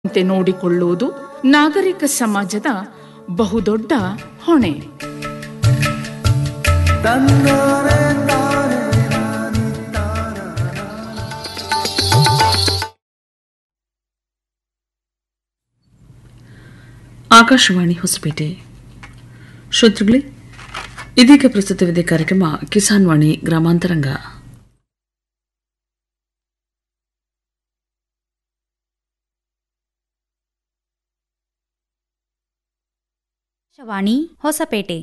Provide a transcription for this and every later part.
ಅಂತೆ ನೋಡಿಕೊಳ್ಳುವುದು ನಾಗರಿಕ ಸಮಾಜದ ಬಹುದೊಡ್ಡ ಹೊಣೆ ಆಕಾಶವಾಣಿ ಹೊಸಪೇಟೆ ಶ್ರೋತೃಗಳೇ ಇದೀಗ ಪ್ರಸ್ತುತವಿದೆ ಕಾರ್ಯಕ್ರಮ ಕಿಸಾನ್ ವಾಣಿ ಗ್ರಾಮಾಂತರಂಗ ಆಕಾಶವಾಣಿ ಹೊಸಪೇಟೆ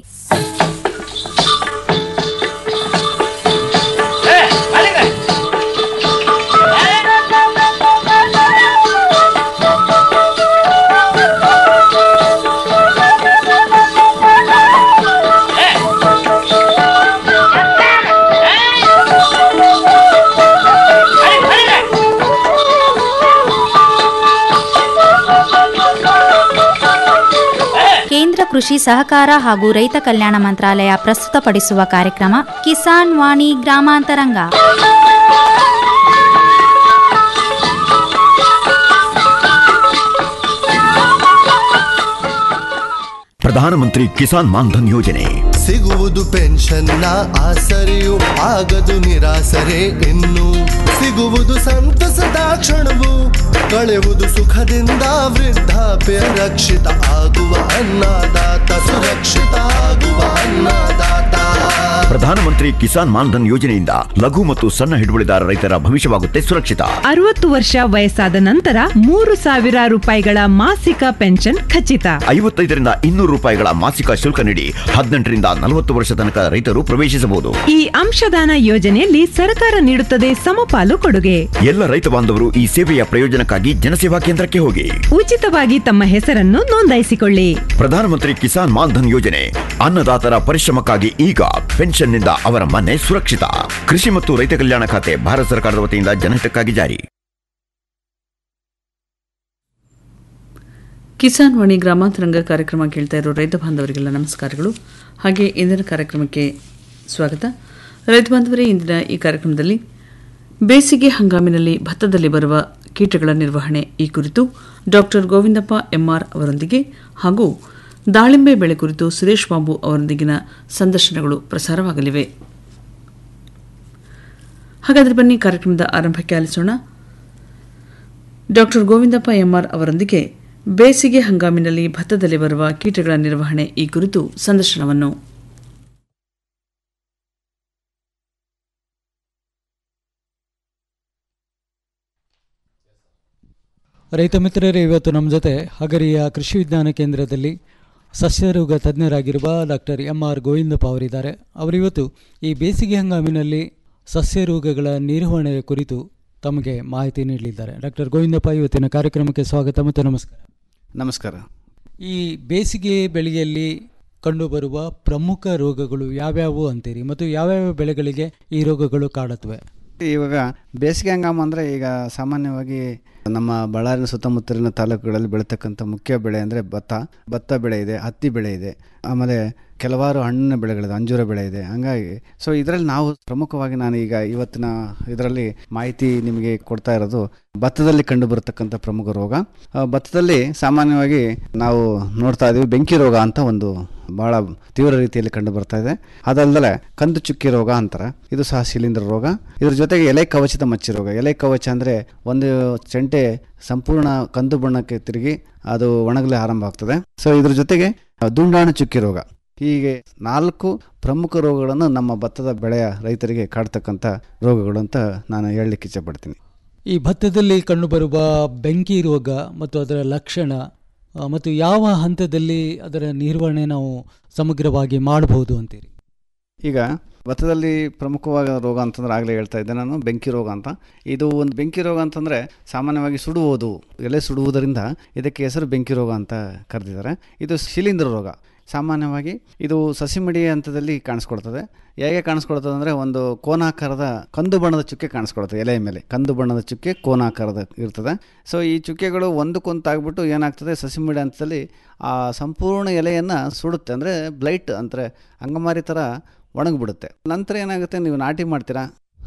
ಕೇಂದ್ರ ಕೃಷಿ ಸಹಕಾರ ಹಾಗೂ ರೈತ ಕಲ್ಯಾಣ ಮಂತ್ರಾಲಯ ಪ್ರಸ್ತುತಪಡಿಸುವ ಕಾರ್ಯಕ್ರಮ ಕಿಸಾನ್ ವಾಣಿ ಗ್ರಾಮಾಂತರಂಗ ಪ್ರಧಾನಮಂತ್ರಿ ಕಿಸಾನ್ ಮಾನ್ಧನ್ ಯೋಜನೆ ಸಿಗುವುದು ಪೆನ್ಷನ್ನ ಆಸರೆಯು ಆಗದು ನಿರಾಸರೆ ಇನ್ನು ಸಿಗುವುದು ಸಂತಸದ ಕ್ಷಣವು ಕಳೆವುದು ಸುಖದಿಂದ ವೃದ್ಧಾಪ್ಯ ರಕ್ಷಿತ ಆಗುವ ಅನ್ನದಾತ ಸುರಕ್ಷಿತ ಆಗುವ ಅನ್ನದಾತ ಪ್ರಧಾನಮಂತ್ರಿ ಕಿಸಾನ್ ಮಾನ್ಧನ್ ಯೋಜನೆಯಿಂದ ಲಘು ಮತ್ತು ಸಣ್ಣ ಹಿಡುವಳಿದಾರ ರೈತರ ಭವಿಷ್ಯವಾಗುತ್ತೆ ಸುರಕ್ಷಿತ ಅರವತ್ತು ವರ್ಷ ವಯಸ್ಸಾದ ನಂತರ ಮೂರು ಸಾವಿರ ರೂಪಾಯಿಗಳ ಮಾಸಿಕ ಪೆನ್ಷನ್ ಖಚಿತ ಐವತ್ತೈದರಿಂದ ಇನ್ನೂರು ರೂಪಾಯಿಗಳ ಮಾಸಿಕ ಶುಲ್ಕ ನೀಡಿ ಹದಿನೆಂಟರಿಂದ ನಲವತ್ತು ವರ್ಷ ತನಕ ರೈತರು ಪ್ರವೇಶಿಸಬಹುದು ಈ ಅಂಶದಾನ ಯೋಜನೆಯಲ್ಲಿ ಸರ್ಕಾರ ನೀಡುತ್ತದೆ ಸಮಪಾಲು ಕೊಡುಗೆ ಎಲ್ಲ ರೈತ ಬಾಂಧವರು ಈ ಸೇವೆಯ ಪ್ರಯೋಜನಕ್ಕಾಗಿ ಜನಸೇವಾ ಕೇಂದ್ರಕ್ಕೆ ಹೋಗಿ ಉಚಿತವಾಗಿ ತಮ್ಮ ಹೆಸರನ್ನು ನೋಂದಾಯಿಸಿಕೊಳ್ಳಿ ಪ್ರಧಾನಮಂತ್ರಿ ಕಿಸಾನ್ ಮಾನ್ಧನ್ ಯೋಜನೆ ಅನ್ನದಾತರ ಪರಿಶ್ರಮಕ್ಕಾಗಿ ಈಗ ಪೆನ್ಷನ್ನಿಂದ ಅವರ ಮನೆ ಸುರಕ್ಷಿತ ಕೃಷಿ ಮತ್ತು ರೈತ ಕಲ್ಯಾಣ ಖಾತೆ ಭಾರತ ಸರ್ಕಾರದ ವತಿಯಿಂದ ಜನಹಿತಕ್ಕಾಗಿ ಜಾರಿ ಕಿಸಾನ್ ವಾಣಿ ಗ್ರಾಮಾಂತರಂಗ ಕಾರ್ಯಕ್ರಮ ಕೇಳ್ತಾ ಇರೋ ರೈತ ಬಾಂಧವರಿಗೆಲ್ಲ ನಮಸ್ಕಾರಗಳು ಹಾಗೆ ಇಂದಿನ ಕಾರ್ಯಕ್ರಮಕ್ಕೆ ಸ್ವಾಗತ ರೈತ ಬಾಂಧವರೇ ಇಂದಿನ ಈ ಕಾರ್ಯಕ್ರಮದಲ್ಲಿ ಬೇಸಿಗೆ ಹಂಗಾಮಿನಲ್ಲಿ ಭತ್ತದಲ್ಲಿ ಬರುವ ಕೀಟಗಳ ನಿರ್ವಹಣೆ ಈ ಕುರಿತು ಡಾಕ್ಟರ್ ಗೋವಿಂದಪ್ಪ ಎಂಆರ್ ಅವರೊಂದಿಗೆ ಹಾಗೂ ದಾಳಿಂಬೆ ಬೆಳೆ ಕುರಿತು ಸುರೇಶ್ ಬಾಬು ಅವರೊಂದಿಗಿನ ಸಂದರ್ಶನಗಳು ಪ್ರಸಾರವಾಗಲಿವೆ ಹಾಗಾದರೆ ಬನ್ನಿ ಕಾರ್ಯಕ್ರಮದ ಆರಂಭಕ್ಕೆ ಆಲಿಸೋಣ ಡಾಕ್ಟರ್ ಗೋವಿಂದಪ್ಪ ಎಂಆರ್ ಅವರೊಂದಿಗೆ ಬೇಸಿಗೆ ಹಂಗಾಮಿನಲ್ಲಿ ಭತ್ತದಲ್ಲಿ ಬರುವ ಕೀಟಗಳ ನಿರ್ವಹಣೆ ಈ ಕುರಿತು ಸಂದರ್ಶನವನ್ನು ರೈತ ಮಿತ್ರರೇ ಇವತ್ತು ನಮ್ಮ ಜೊತೆ ಹಗರಿಯ ಕೃಷಿ ವಿಜ್ಞಾನ ಕೇಂದ್ರದಲ್ಲಿ ಸಸ್ಯರೋಗ ತಜ್ಞರಾಗಿರುವ ಡಾಕ್ಟರ್ ಎಂ ಆರ್ ಗೋವಿಂದಪ್ಪ ಅವರಿದ್ದಾರೆ ಅವರಿವತ್ತು ಈ ಬೇಸಿಗೆ ಹಂಗಾಮಿನಲ್ಲಿ ಸಸ್ಯ ರೋಗಗಳ ನಿರ್ವಹಣೆಯ ಕುರಿತು ತಮಗೆ ಮಾಹಿತಿ ನೀಡಲಿದ್ದಾರೆ ಡಾಕ್ಟರ್ ಗೋವಿಂದಪ್ಪ ಇವತ್ತಿನ ಕಾರ್ಯಕ್ರಮಕ್ಕೆ ಸ್ವಾಗತ ಮತ್ತು ನಮಸ್ಕಾರ ನಮಸ್ಕಾರ ಈ ಬೇಸಿಗೆ ಬೆಳೆಯಲ್ಲಿ ಕಂಡುಬರುವ ಪ್ರಮುಖ ರೋಗಗಳು ಯಾವ್ಯಾವು ಅಂತೀರಿ ಮತ್ತು ಯಾವ್ಯಾವ ಬೆಳೆಗಳಿಗೆ ಈ ರೋಗಗಳು ಕಾಡುತ್ತವೆ ಇವಾಗ ಬೇಸಿಗೆ ಹಂಗಾಮ ಅಂದರೆ ಈಗ ಸಾಮಾನ್ಯವಾಗಿ ನಮ್ಮ ಬಳ್ಳಾರಿನ ಸುತ್ತಮುತ್ತಲಿನ ತಾಲೂಕುಗಳಲ್ಲಿ ಬೆಳೀತಕ್ಕಂಥ ಮುಖ್ಯ ಬೆಳೆ ಅಂದರೆ ಭತ್ತ ಭತ್ತ ಬೆಳೆ ಇದೆ ಹತ್ತಿ ಬೆಳೆ ಇದೆ ಆಮೇಲೆ ಕೆಲವಾರು ಹಣ್ಣಿನ ಬೆಳೆಗಳಿದೆ ಅಂಜೂರ ಬೆಳೆ ಇದೆ ಹಂಗಾಗಿ ಸೊ ಇದರಲ್ಲಿ ನಾವು ಪ್ರಮುಖವಾಗಿ ನಾನು ಈಗ ಇವತ್ತಿನ ಇದರಲ್ಲಿ ಮಾಹಿತಿ ನಿಮಗೆ ಕೊಡ್ತಾ ಇರೋದು ಭತ್ತದಲ್ಲಿ ಕಂಡು ಬರತಕ್ಕಂಥ ಪ್ರಮುಖ ರೋಗ ಆ, ಭತ್ತದಲ್ಲಿ ಸಾಮಾನ್ಯವಾಗಿ ನಾವು ನೋಡ್ತಾ ಇದ್ದೀವಿ ಬೆಂಕಿ ರೋಗ ಅಂತ ಒಂದು ಬಹಳ ತೀವ್ರ ರೀತಿಯಲ್ಲಿ ಕಂಡು ಬರ್ತಾ ಇದೆ ಅದಲ್ಲದೆ ಕಂದು ಚುಕ್ಕಿ ರೋಗ ಅಂತಾರೆ ಇದು ಸಹ ಶಿಲೀಂಧ್ರ ರೋಗ ಇದ್ರ ಜೊತೆಗೆ ಎಲೆ ಕವಚದ ಮಚ್ಚಿ ರೋಗ ಎಲೆ ಕವಚ ಅಂದರೆ ಒಂದು ಚೆಂಟೆ ಸಂಪೂರ್ಣ ಕಂದು ಬಣ್ಣಕ್ಕೆ ತಿರುಗಿ ಅದು ಒಣಗಲಿ ಆರಂಭ ಆಗ್ತದೆ ಸೊ ಇದ್ರ ಜೊತೆಗೆ ದುಂಡಾಣು ಚುಕ್ಕಿ ರೋಗ ಹೀಗೆ ನಾಲ್ಕು ಪ್ರಮುಖ ರೋಗಗಳನ್ನು ನಮ್ಮ ಭತ್ತದ ಬೆಳೆಯ ರೈತರಿಗೆ ಕಾಡ್ತಕ್ಕಂಥ ರೋಗಗಳು ಅಂತ ನಾನು ಹೇಳಲಿಕ್ಕೆ ಇಚ್ಛಪಡ್ತೀನಿ ಈ ಭತ್ತದಲ್ಲಿ ಕಂಡುಬರುವ ಬೆಂಕಿ ರೋಗ ಮತ್ತು ಅದರ ಲಕ್ಷಣ ಆ, ಮತ್ತು ಯಾವ ಹಂತದಲ್ಲಿ ಅದರ ನಿರ್ವಹಣೆ ನಾವು ಸಮಗ್ರವಾಗಿ ಮಾಡಬಹುದು ಅಂತೀರಿ ಈಗ ಭತ್ತದಲ್ಲಿ ಪ್ರಮುಖವಾದ ರೋಗ ಅಂತಂದ್ರೆ ಆಗಲೇ ಹೇಳ್ತಾ ಇದ್ದೆ ನಾನು ಬೆಂಕಿ ರೋಗ ಅಂತ ಇದು ಒಂದು ಬೆಂಕಿ ರೋಗ ಅಂತಂದರೆ ಸಾಮಾನ್ಯವಾಗಿ ಸುಡುವುದು ಎಲೆ ಸುಡುವುದರಿಂದ ಇದಕ್ಕೆ ಹೆಸರು ಬೆಂಕಿ ರೋಗ ಅಂತ ಕರೆದಿದ್ದಾರೆ ಇದು ಶಿಲೀಂಧ್ರ ರೋಗ ಸಾಮಾನ್ಯವಾಗಿ ಇದು ಸಸಿಮಿಡಿ ಹಂತದಲ್ಲಿ ಕಾಣಿಸ್ಕೊಳ್ತದೆ ಹೇಗೆ ಕಾಣಿಸ್ಕೊಳ್ತದೆ ಅಂದರೆ ಒಂದು ಕೋನಾಕಾರದ ಕಂದು ಬಣ್ಣದ ಚುಕ್ಕೆ ಕಾಣಿಸ್ಕೊಳ್ತದೆ ಎಲೆಯ ಮೇಲೆ ಕಂದು ಬಣ್ಣದ ಚುಕ್ಕೆ ಕೋನಾಕಾರದ ಇರ್ತದೆ ಸೊ ಈ ಚುಕ್ಕೆಗಳು ಒಂದಕ್ಕೊಂದು ತಾಗ್ಬಿಟ್ಟು ಏನಾಗ್ತದೆ ಸಸಿಮಿಡಿ ಹಂತದಲ್ಲಿ ಆ ಸಂಪೂರ್ಣ ಎಲೆಯನ್ನು ಸುಡುತ್ತೆ ಅಂದರೆ ಬ್ಲೈಟ್ ಅಂದರೆ ಅಂಗಮಾರಿ ಥರ ಒಣಗಿಬಿಡುತ್ತೆ ನಂತರ ಏನಾಗುತ್ತೆ ನೀವು ನಾಟಿ ಮಾಡ್ತೀರಾ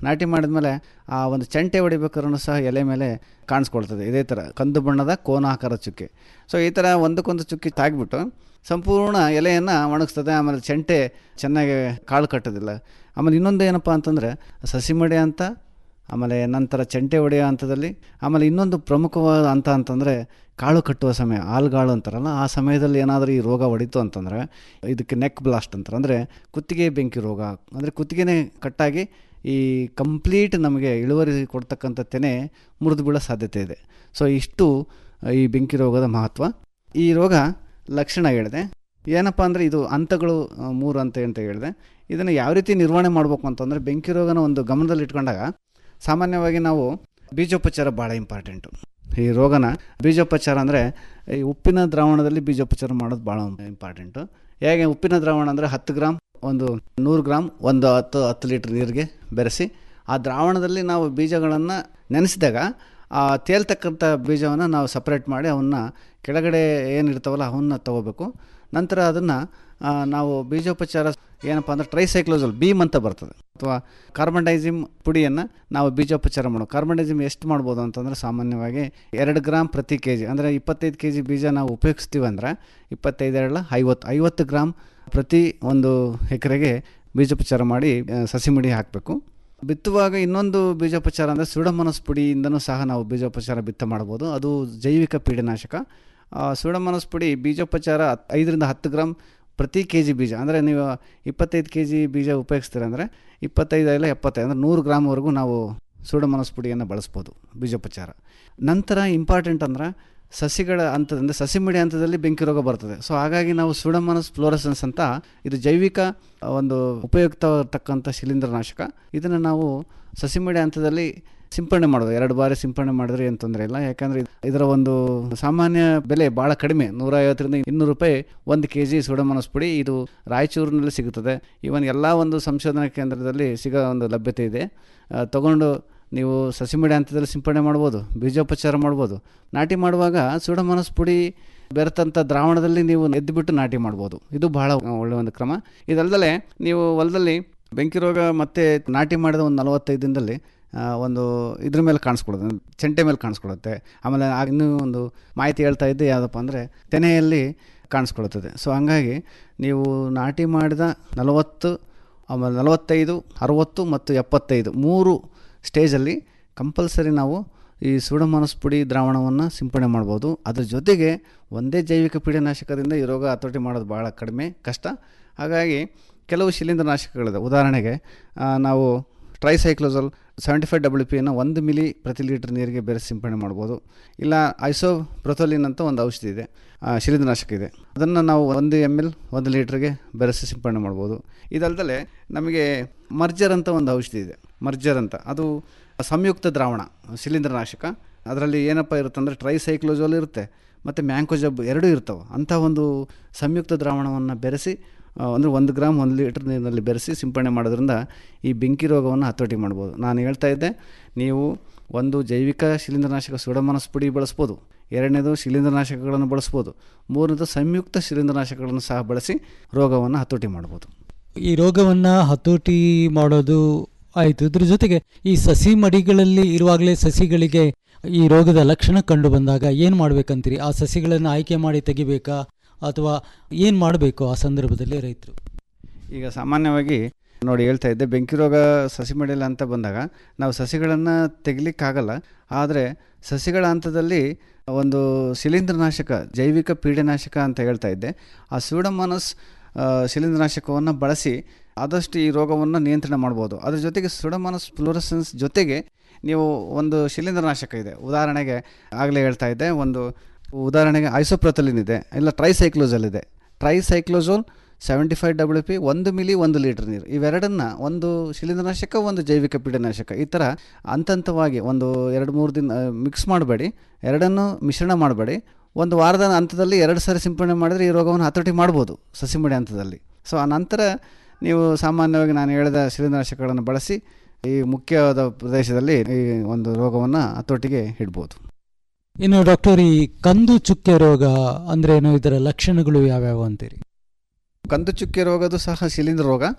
ನಾಟಿ ಮಾಡಿದ್ಮೇಲೆ ಆ ಒಂದು ಚೆಂಟೆ ಹೊಡಿಬೇಕಾದ್ರೂ ಸಹ ಎಲೆ ಮೇಲೆ ಕಾಣಿಸ್ಕೊಳ್ತದೆ ಇದೇ ಥರ ಕಂದು ಬಣ್ಣದ ಕೋನಾಕಾರ ಚುಕ್ಕೆ ಸೊ ಈ ಥರ ಒಂದಕ್ಕೊಂದು ಚುಕ್ಕಿ ತಾಗ್ಬಿಟ್ಟು ಸಂಪೂರ್ಣ ಎಲೆಯನ್ನು ಒಣಗಿಸ್ತದೆ ಆಮೇಲೆ ಚೆಂಟೆ ಚೆನ್ನಾಗಿ ಕಾಳು ಕಟ್ಟೋದಿಲ್ಲ ಆಮೇಲೆ ಇನ್ನೊಂದು ಏನಪ್ಪ ಅಂತಂದರೆ ಸಸಿ ಮಡಿ ಅಂತ ಆಮೇಲೆ ನಂತರ ಚೆಂಟೆ ಹೊಡೆಯೋ ಹಂತದಲ್ಲಿ ಆಮೇಲೆ ಇನ್ನೊಂದು ಪ್ರಮುಖವಾದ ಹಂತ ಅಂತಂದರೆ ಕಾಳು ಕಟ್ಟುವ ಸಮಯ ಹಾಲ್ಗಾಳು ಅಂತಾರಲ್ಲ ಆ ಸಮಯದಲ್ಲಿ ಏನಾದರೂ ಈ ರೋಗ ಹೊಡಿತು ಅಂತಂದರೆ ಇದಕ್ಕೆ ನೆಕ್ ಬ್ಲಾಸ್ಟ್ ಅಂತಾರೆ ಅಂದರೆ ಕುತ್ತಿಗೆ ಬೆಂಕಿ ರೋಗ ಅಂದರೆ ಕುತ್ತಿಗೆನೇ ಕಟ್ಟಾಗಿ ಈ ಕಂಪ್ಲೀಟ್ ನಮಗೆ ಇಳುವರಿ ಕೊಡ್ತಕ್ಕಂಥ ತೆನೆ ಮುರಿದು ಬೀಳೋ ಸಾಧ್ಯತೆ ಇದೆ ಸೊ ಇಷ್ಟು ಈ ಬೆಂಕಿ ರೋಗದ ಮಹತ್ವ ಈ ರೋಗ ಲಕ್ಷಣ ಹೇಳಿದೆ ಏನಪ್ಪ ಅಂದರೆ ಇದು ಹಂತಗಳು ಆ, ಮೂರು ಅಂತ ಅಂತ ಹೇಳಿದೆ ಇದನ್ನು ಯಾವ ರೀತಿ ನಿರ್ವಹಣೆ ಮಾಡಬೇಕು ಅಂತಂದರೆ ಬೆಂಕಿ ರೋಗನ ಒಂದು ಗಮನದಲ್ಲಿ ಇಟ್ಕೊಂಡಾಗ ಸಾಮಾನ್ಯವಾಗಿ ನಾವು ಬೀಜೋಪಚಾರ ಭಾಳ ಇಂಪಾರ್ಟೆಂಟು ಈ ರೋಗನ ಬೀಜೋಪಚಾರ ಅಂದರೆ ಈ ಉಪ್ಪಿನ ದ್ರಾವಣದಲ್ಲಿ ಬೀಜೋಪಚಾರ ಮಾಡೋದು ಭಾಳ ಇಂಪಾರ್ಟೆಂಟು ಹೇಗೆ ಉಪ್ಪಿನ ದ್ರಾವಣ ಅಂದರೆ ಹತ್ತು ಗ್ರಾಮ್ ಒಂದು ನೂರು ಗ್ರಾಮ್ ಒಂದು ಹತ್ತು ಹತ್ತು ಲೀಟ್ರ್ ನೀರಿಗೆ ಬೆರೆಸಿ ಆ ದ್ರಾವಣದಲ್ಲಿ ನಾವು ಬೀಜಗಳನ್ನು ನೆನೆಸಿದಾಗ ಆ ತೇಲ್ತಕ್ಕಂಥ ಬೀಜವನ್ನು ನಾವು ಸಪ್ರೇಟ್ ಮಾಡಿ ಅವನ್ನ ಕೆಳಗಡೆ ಏನಿರ್ತಾವಲ್ಲ ಅವನ್ನ ತೊಗೋಬೇಕು ನಂತರ ಅದನ್ನು ನಾವು ಬೀಜೋಪಚಾರ ಏನಪ್ಪ ಅಂದರೆ ಟ್ರೈಸೈಕ್ಲೋಸಲ್ ಬೀಮ್ ಅಂತ ಬರ್ತದೆ ಅಥವಾ ಕಾರ್ಬನ್ಡೈಸಿಮ್ ಪುಡಿಯನ್ನು ನಾವು ಬೀಜೋಪಚಾರ ಮಾಡೋ ಕಾರ್ಬನ್ಡೈಸಿಮ್ ಎಷ್ಟು ಮಾಡ್ಬೋದು ಅಂತಂದರೆ ಸಾಮಾನ್ಯವಾಗಿ ಎರಡು ಗ್ರಾಮ್ ಪ್ರತಿ ಕೆ ಜಿ ಅಂದರೆ ಇಪ್ಪತ್ತೈದು ಕೆ ಜಿ ಬೀಜ ನಾವು ಉಪಯೋಗಿಸ್ತೀವಿ ಅಂದರೆ ಇಪ್ಪತ್ತೈದು ಎರಡಲ್ಲ ಐವತ್ತು ಐವತ್ತು ಗ್ರಾಮ್ ಪ್ರತಿ ಒಂದು ಎಕರೆಗೆ ಬೀಜೋಪಚಾರ ಮಾಡಿ ಆ, ಸಸಿ ಮಡಿ ಹಾಕಬೇಕು ಬಿತ್ತುವಾಗ ಇನ್ನೊಂದು ಬೀಜೋಪಚಾರ ಅಂದರೆ ಸುಡಮನಸ್ ಪುಡಿಯಿಂದನೂ ಸಹ ನಾವು ಬೀಜೋಪಚಾರ ಬಿತ್ತ ಮಾಡ್ಬೋದು ಅದು ಜೈವಿಕ ಪೀಡನಾಶಕ ಸುಡಮನಸ್ ಪುಡಿ ಬೀಜೋಪಚಾರ ಹತ್- ಐದರಿಂದ ಹತ್ತು ಗ್ರಾಮ್ ಪ್ರತಿ ಕೆ ಜಿ ಬೀಜ ಅಂದರೆ ನೀವು ಇಪ್ಪತ್ತೈದು ಕೆ ಜಿ ಬೀಜ ಉಪಯೋಗಿಸ್ತೀರ ಅಂದರೆ ಇಪ್ಪತ್ತೈದು ಇಲ್ಲ ಎಪ್ಪತ್ತೈದು ಅಂದರೆ ನೂರು ಗ್ರಾಮ್ವರೆಗೂ ನಾವು ಸೂಡಮನಸ್ ಪುಡಿಯನ್ನು ಬಳಸ್ಬೋದು ಬೀಜೋಪಚಾರ ನಂತರ ಇಂಪಾರ್ಟೆಂಟ್ ಅಂದ್ರೆ ಸಸಿಗಳ ಹಂತದಿಂದ ಸಸಿ ಮಿಡಿ ಹಂತದಲ್ಲಿ ಬೆಂಕಿ ರೋಗ ಬರ್ತದೆ ಸೊ ಹಾಗಾಗಿ ನಾವು ಸುಡಮನಸ್ ಫ್ಲೋರಸೆನ್ಸ್ ಅಂತ ಇದು ಜೈವಿಕ ಒಂದು ಉಪಯುಕ್ತವಾಗಿರ್ತಕ್ಕಂಥ ಶಿಲೀಂಧ್ರನಾಶಕ ಇದನ್ನು ನಾವು ಸಸಿ ಮಿಡಿ ಹಂತದಲ್ಲಿ ಸಿಂಪಡಣೆ ಮಾಡೋದು ಎರಡು ಬಾರಿ ಸಿಂಪಡಣೆ ಮಾಡಿದ್ರೆ ಏನು ತೊಂದರೆ ಇಲ್ಲ ಯಾಕಂದರೆ ಇದರ ಒಂದು ಸಾಮಾನ್ಯ ಬೆಲೆ ಭಾಳ ಕಡಿಮೆ ನೂರ ಐವತ್ತರಿಂದ ಇನ್ನೂರು ರೂಪಾಯಿ ಒಂದು ಕೆ ಜಿ ಸುಡಮನಸ್ ಪುಡಿ ಇದು ರಾಯಚೂರಿನಲ್ಲಿ ಸಿಗುತ್ತದೆ ಈವನ್ ಎಲ್ಲ ಒಂದು ಸಂಶೋಧನಾ ಕೇಂದ್ರದಲ್ಲಿ ಸಿಗೋ ಒಂದು ಲಭ್ಯತೆ ಇದೆ ಆ, ತಗೊಂಡು ನೀವು ಸಸಿಮಿಡಿ ಹಂತದಲ್ಲಿ ಸಿಂಪಡಣೆ ಮಾಡ್ಬೋದು ಬೀಜೋಪಚಾರ ಮಾಡ್ಬೋದು ನಾಟಿ ಮಾಡುವಾಗ ಸುಡಮನಸ್ ಪುಡಿ ಬೆರೆತಂಥ ದ್ರಾವಣದಲ್ಲಿ ನೀವು ಎದ್ದುಬಿಟ್ಟು ನಾಟಿ ಮಾಡ್ಬೋದು ಇದು ಬಹಳ ಒಳ್ಳೆಯ ಒಂದು ಕ್ರಮ ಇದಲ್ಲದೆ ನೀವು ಹೊಲದಲ್ಲಿ ಬೆಂಕಿ ರೋಗ ಮತ್ತೆ ನಾಟಿ ಮಾಡಿದ ಒಂದು ನಲವತ್ತೈದು ದಿನದಲ್ಲಿ ಆ, ಒಂದು ಇದ್ರ ಮೇಲೆ ಕಾಣಿಸ್ಕೊಳ್ಳುತ್ತೆ ಚೆಂಟೆ ಮೇಲೆ ಕಾಣಿಸ್ಕೊಳ್ಳುತ್ತೆ ಆಮೇಲೆ ಆಗ ಇನ್ನೂ ಒಂದು ಮಾಹಿತಿ ಹೇಳ್ತಾ ಇದ್ದೆ ಯಾವುದಪ್ಪ ಅಂದರೆ ತೆನೆಯಲ್ಲಿ ಕಾಣಿಸ್ಕೊಳ್ಳುತ್ತದೆ ಸೊ ಹಂಗಾಗಿ ನೀವು ನಾಟಿ ಮಾಡಿದ ನಲವತ್ತು ಆಮೇಲೆ ನಲವತ್ತೈದು ಅರುವತ್ತು ಮತ್ತು ಎಪ್ಪತ್ತೈದು ಮೂರು ಸ್ಟೇಜಲ್ಲಿ ಕಂಪಲ್ಸರಿ ನಾವು ಈ ಸೂಡೋಮೋನಾಸ್ ಪುಡಿ ದ್ರಾವಣವನ್ನು ಸಿಂಪಡಣೆ ಮಾಡ್ಬೋದು ಅದ್ರ ಜೊತೆಗೆ ಒಂದೇ ಜೈವಿಕ ಪೀಡನಾಶಕದಿಂದ ಈ ರೋಗ ಹತೋಟಿ ಮಾಡೋದು ಭಾಳ ಕಡಿಮೆ ಕಷ್ಟ ಹಾಗಾಗಿ ಕೆಲವು ಶಿಲೀಂಧ್ರನಾಶಕಗಳಿದೆ ಉದಾಹರಣೆಗೆ ಆ, ನಾವು ಟ್ರೈಸೈಕ್ಲೋಸಲ್ ಸೆವೆಂಟಿ ಫೈವ್ ಡಬ್ಲ್ಯೂ ಪಿಯನ್ನು ಒಂದು ಮಿಲಿ ಪ್ರತಿ ಲೀಟ್ರ್ ನೀರಿಗೆ ಬೆರೆಸಿ ಸಿಂಪಡಣೆ ಮಾಡ್ಬೋದು ಇಲ್ಲ ಐಸೋಪ್ರೊಥೋಲಿನ್ ಅಂತ ಒಂದು ಔಷಧಿ ಇದೆ ಆ, ಶಿಲೀಂಧ್ರನಾಶಕ ಇದೆ ಅದನ್ನು ನಾವು ಒಂದು ಎಮ್ ಎಲ್ ಒಂದು ಲೀಟ್ರಿಗೆ ಬೆರೆಸಿ ಸಿಂಪಡಣೆ ಮಾಡ್ಬೋದು ಇದಲ್ದಲೆ ನಮಗೆ ಮರ್ಜರ್ ಅಂತ ಒಂದು ಔಷಧಿ ಇದೆ ಮರ್ಜರ್ ಅಂತ ಅದು ಸಂಯುಕ್ತ ದ್ರಾವಣ ಶಿಲೀಂಧ್ರನಾಶಕ ಅದರಲ್ಲಿ ಏನಪ್ಪ ಇರುತ್ತೆ ಅಂದರೆ ಟ್ರೈಸೈಕ್ಲೋಜೋಲ್ ಇರುತ್ತೆ ಮತ್ತು ಮ್ಯಾಂಕೋಜಬ್ ಎರಡೂ ಇರ್ತವೆ ಅಂಥ ಒಂದು ಸಂಯುಕ್ತ ದ್ರಾವಣವನ್ನು ಬೆರೆಸಿ ಆ, ಅಂದರೆ ಒಂದು ಗ್ರಾಮ್ ಒಂದು ಲೀಟ್ರ್ ನೀರಿನಲ್ಲಿ ಬೆರೆಸಿ ಸಿಂಪಡಣೆ ಮಾಡೋದ್ರಿಂದ ಈ ಬೆಂಕಿ ರೋಗವನ್ನು ಹತೋಟಿ ಮಾಡ್ಬೋದು ನಾನು ಹೇಳ್ತಾ ಇದ್ದೆ ನೀವು ಒಂದು ಜೈವಿಕ ಶಿಲೀಂಧ್ರನಾಶಕ ಸುಡಮನಸ್ ಪುಡಿ ಬಳಸ್ಬೋದು ಎರಡನೇದು ಶಿಲೀಂಧ್ರನಾಶಕಗಳನ್ನು ಬಳಸ್ಬೋದು ಮೂರನೇದು ಸಂಯುಕ್ತ ಶಿಲೀಂಧ್ರನಾಶಕಗಳನ್ನು ಸಹ ಬಳಸಿ ರೋಗವನ್ನು ಹತೋಟಿ ಮಾಡ್ಬೋದು ಈ ರೋಗವನ್ನ ಹತೋಟಿ ಮಾಡೋದು ಆಯಿತು ಇದ್ರ ಜೊತೆಗೆ ಈ ಸಸಿ ಮಡಿಗಳಲ್ಲಿ ಇರುವಾಗಲೇ ಸಸಿಗಳಿಗೆ ಈ ರೋಗದ ಲಕ್ಷಣ ಕಂಡು ಬಂದಾಗ ಏನು ಮಾಡ್ಬೇಕಂತೀರಿ ಆ ಸಸಿಗಳನ್ನು ಆಯ್ಕೆ ಮಾಡಿ ತೆಗಿಬೇಕಾ ಅಥವಾ ಏನು ಮಾಡಬೇಕು ಆ ಸಂದರ್ಭದಲ್ಲಿ ರೈತರು ಈಗ ಸಾಮಾನ್ಯವಾಗಿ ನೋಡಿ ಹೇಳ್ತಾ ಇದ್ದೆ ಬೆಂಕಿ ರೋಗ ಸಸಿ ಮಡಿಯಲ್ಲಿ ಅಂತ ಬಂದಾಗ ನಾವು ಸಸಿಗಳನ್ನು ತೆಗಿಲಿಕ್ಕಾಗಲ್ಲ ಆದರೆ ಸಸಿಗಳ ಹಂತದಲ್ಲಿ ಒಂದು ಶಿಲೀಂಧ್ರನಾಶಕ ಜೈವಿಕ ಪೀಡನಾಶಕ ಅಂತ ಹೇಳ್ತಾ ಇದ್ದೆ ಆ ಸ್ಯೂಡಮನಸ್ ಶಿಲೀಂಧ್ರನಾಶಕವನ್ನು ಬಳಸಿ ಆದಷ್ಟು ಈ ರೋಗವನ್ನು ನಿಯಂತ್ರಣ ಮಾಡ್ಬೋದು ಅದ್ರ ಜೊತೆಗೆ ಸುಡಮನಸ್ ಫ್ಲೋರಸೆನ್ಸ್ ಜೊತೆಗೆ ನೀವು ಒಂದು ಶಿಲೀಂಧ್ರನಾಶಕ ಇದೆ ಉದಾಹರಣೆಗೆ ಆಗಲೇ ಹೇಳ್ತಾ ಇದ್ದೆ ಒಂದು ಉದಾಹರಣೆಗೆ ಐಸೋಪ್ರೊಥಲಿನ್ ಇದೆ ಇಲ್ಲ ಟ್ರೈಸೈಕ್ಲೋಸಲ್ ಇದೆ tricyclazole seventy five W P ಒಂದು ಮಿಲಿ ಒಂದು ಲೀಟ್ರ್ ನೀರು ಇವೆರಡನ್ನು ಒಂದು ಶಿಲೀಂಧ್ರನಾಶಕ ಒಂದು ಜೈವಿಕ ಪೀಡನಾಶಕ ಈ ಥರ ಹಂತವಾಗಿ ಒಂದು ಎರಡು ಮೂರು ದಿನ ಮಿಕ್ಸ್ ಮಾಡಬೇಡಿ ಎರಡನ್ನು ಮಿಶ್ರಣ ಮಾಡಬೇಡಿ ಒಂದು ವಾರದ ಹಂತದಲ್ಲಿ ಎರಡು ಸಾರಿ ಸಿಂಪಡಣೆ ಮಾಡಿದರೆ ಈ ರೋಗವನ್ನು ಹತೋಟಿ ಮಾಡ್ಬೋದು ಸಸಿಮಡಿ ಹಂತದಲ್ಲಿ ಸೊ ಆ ನಂತರ ನೀವು ಸಾಮಾನ್ಯವಾಗಿ ನಾನು ಹೇಳಿದ ಶಿಲೀಂಧ್ರನಾಶಕಗಳನ್ನು ಬಳಸಿ ಈ ಮುಖ್ಯವಾದ ಪ್ರದೇಶದಲ್ಲಿ ಈ ಒಂದು ರೋಗವನ್ನು ಹತೋಟಿಗೆ ಇಡ್ಬೋದು ಇನ್ನು ಡಾಕ್ಟರ್ ಈ ಕಂದು ಚುಕ್ಕೆ ರೋಗ ಅಂದ್ರೇನು ಇದರ ಲಕ್ಷಣಗಳು ಯಾವ್ಯಾವು ಅಂತೀರಿ ಕಂದು ಚುಕ್ಕೆ ರೋಗದು ಸಹ ಶಿಲೀಂಧ್ರ ರೋಗ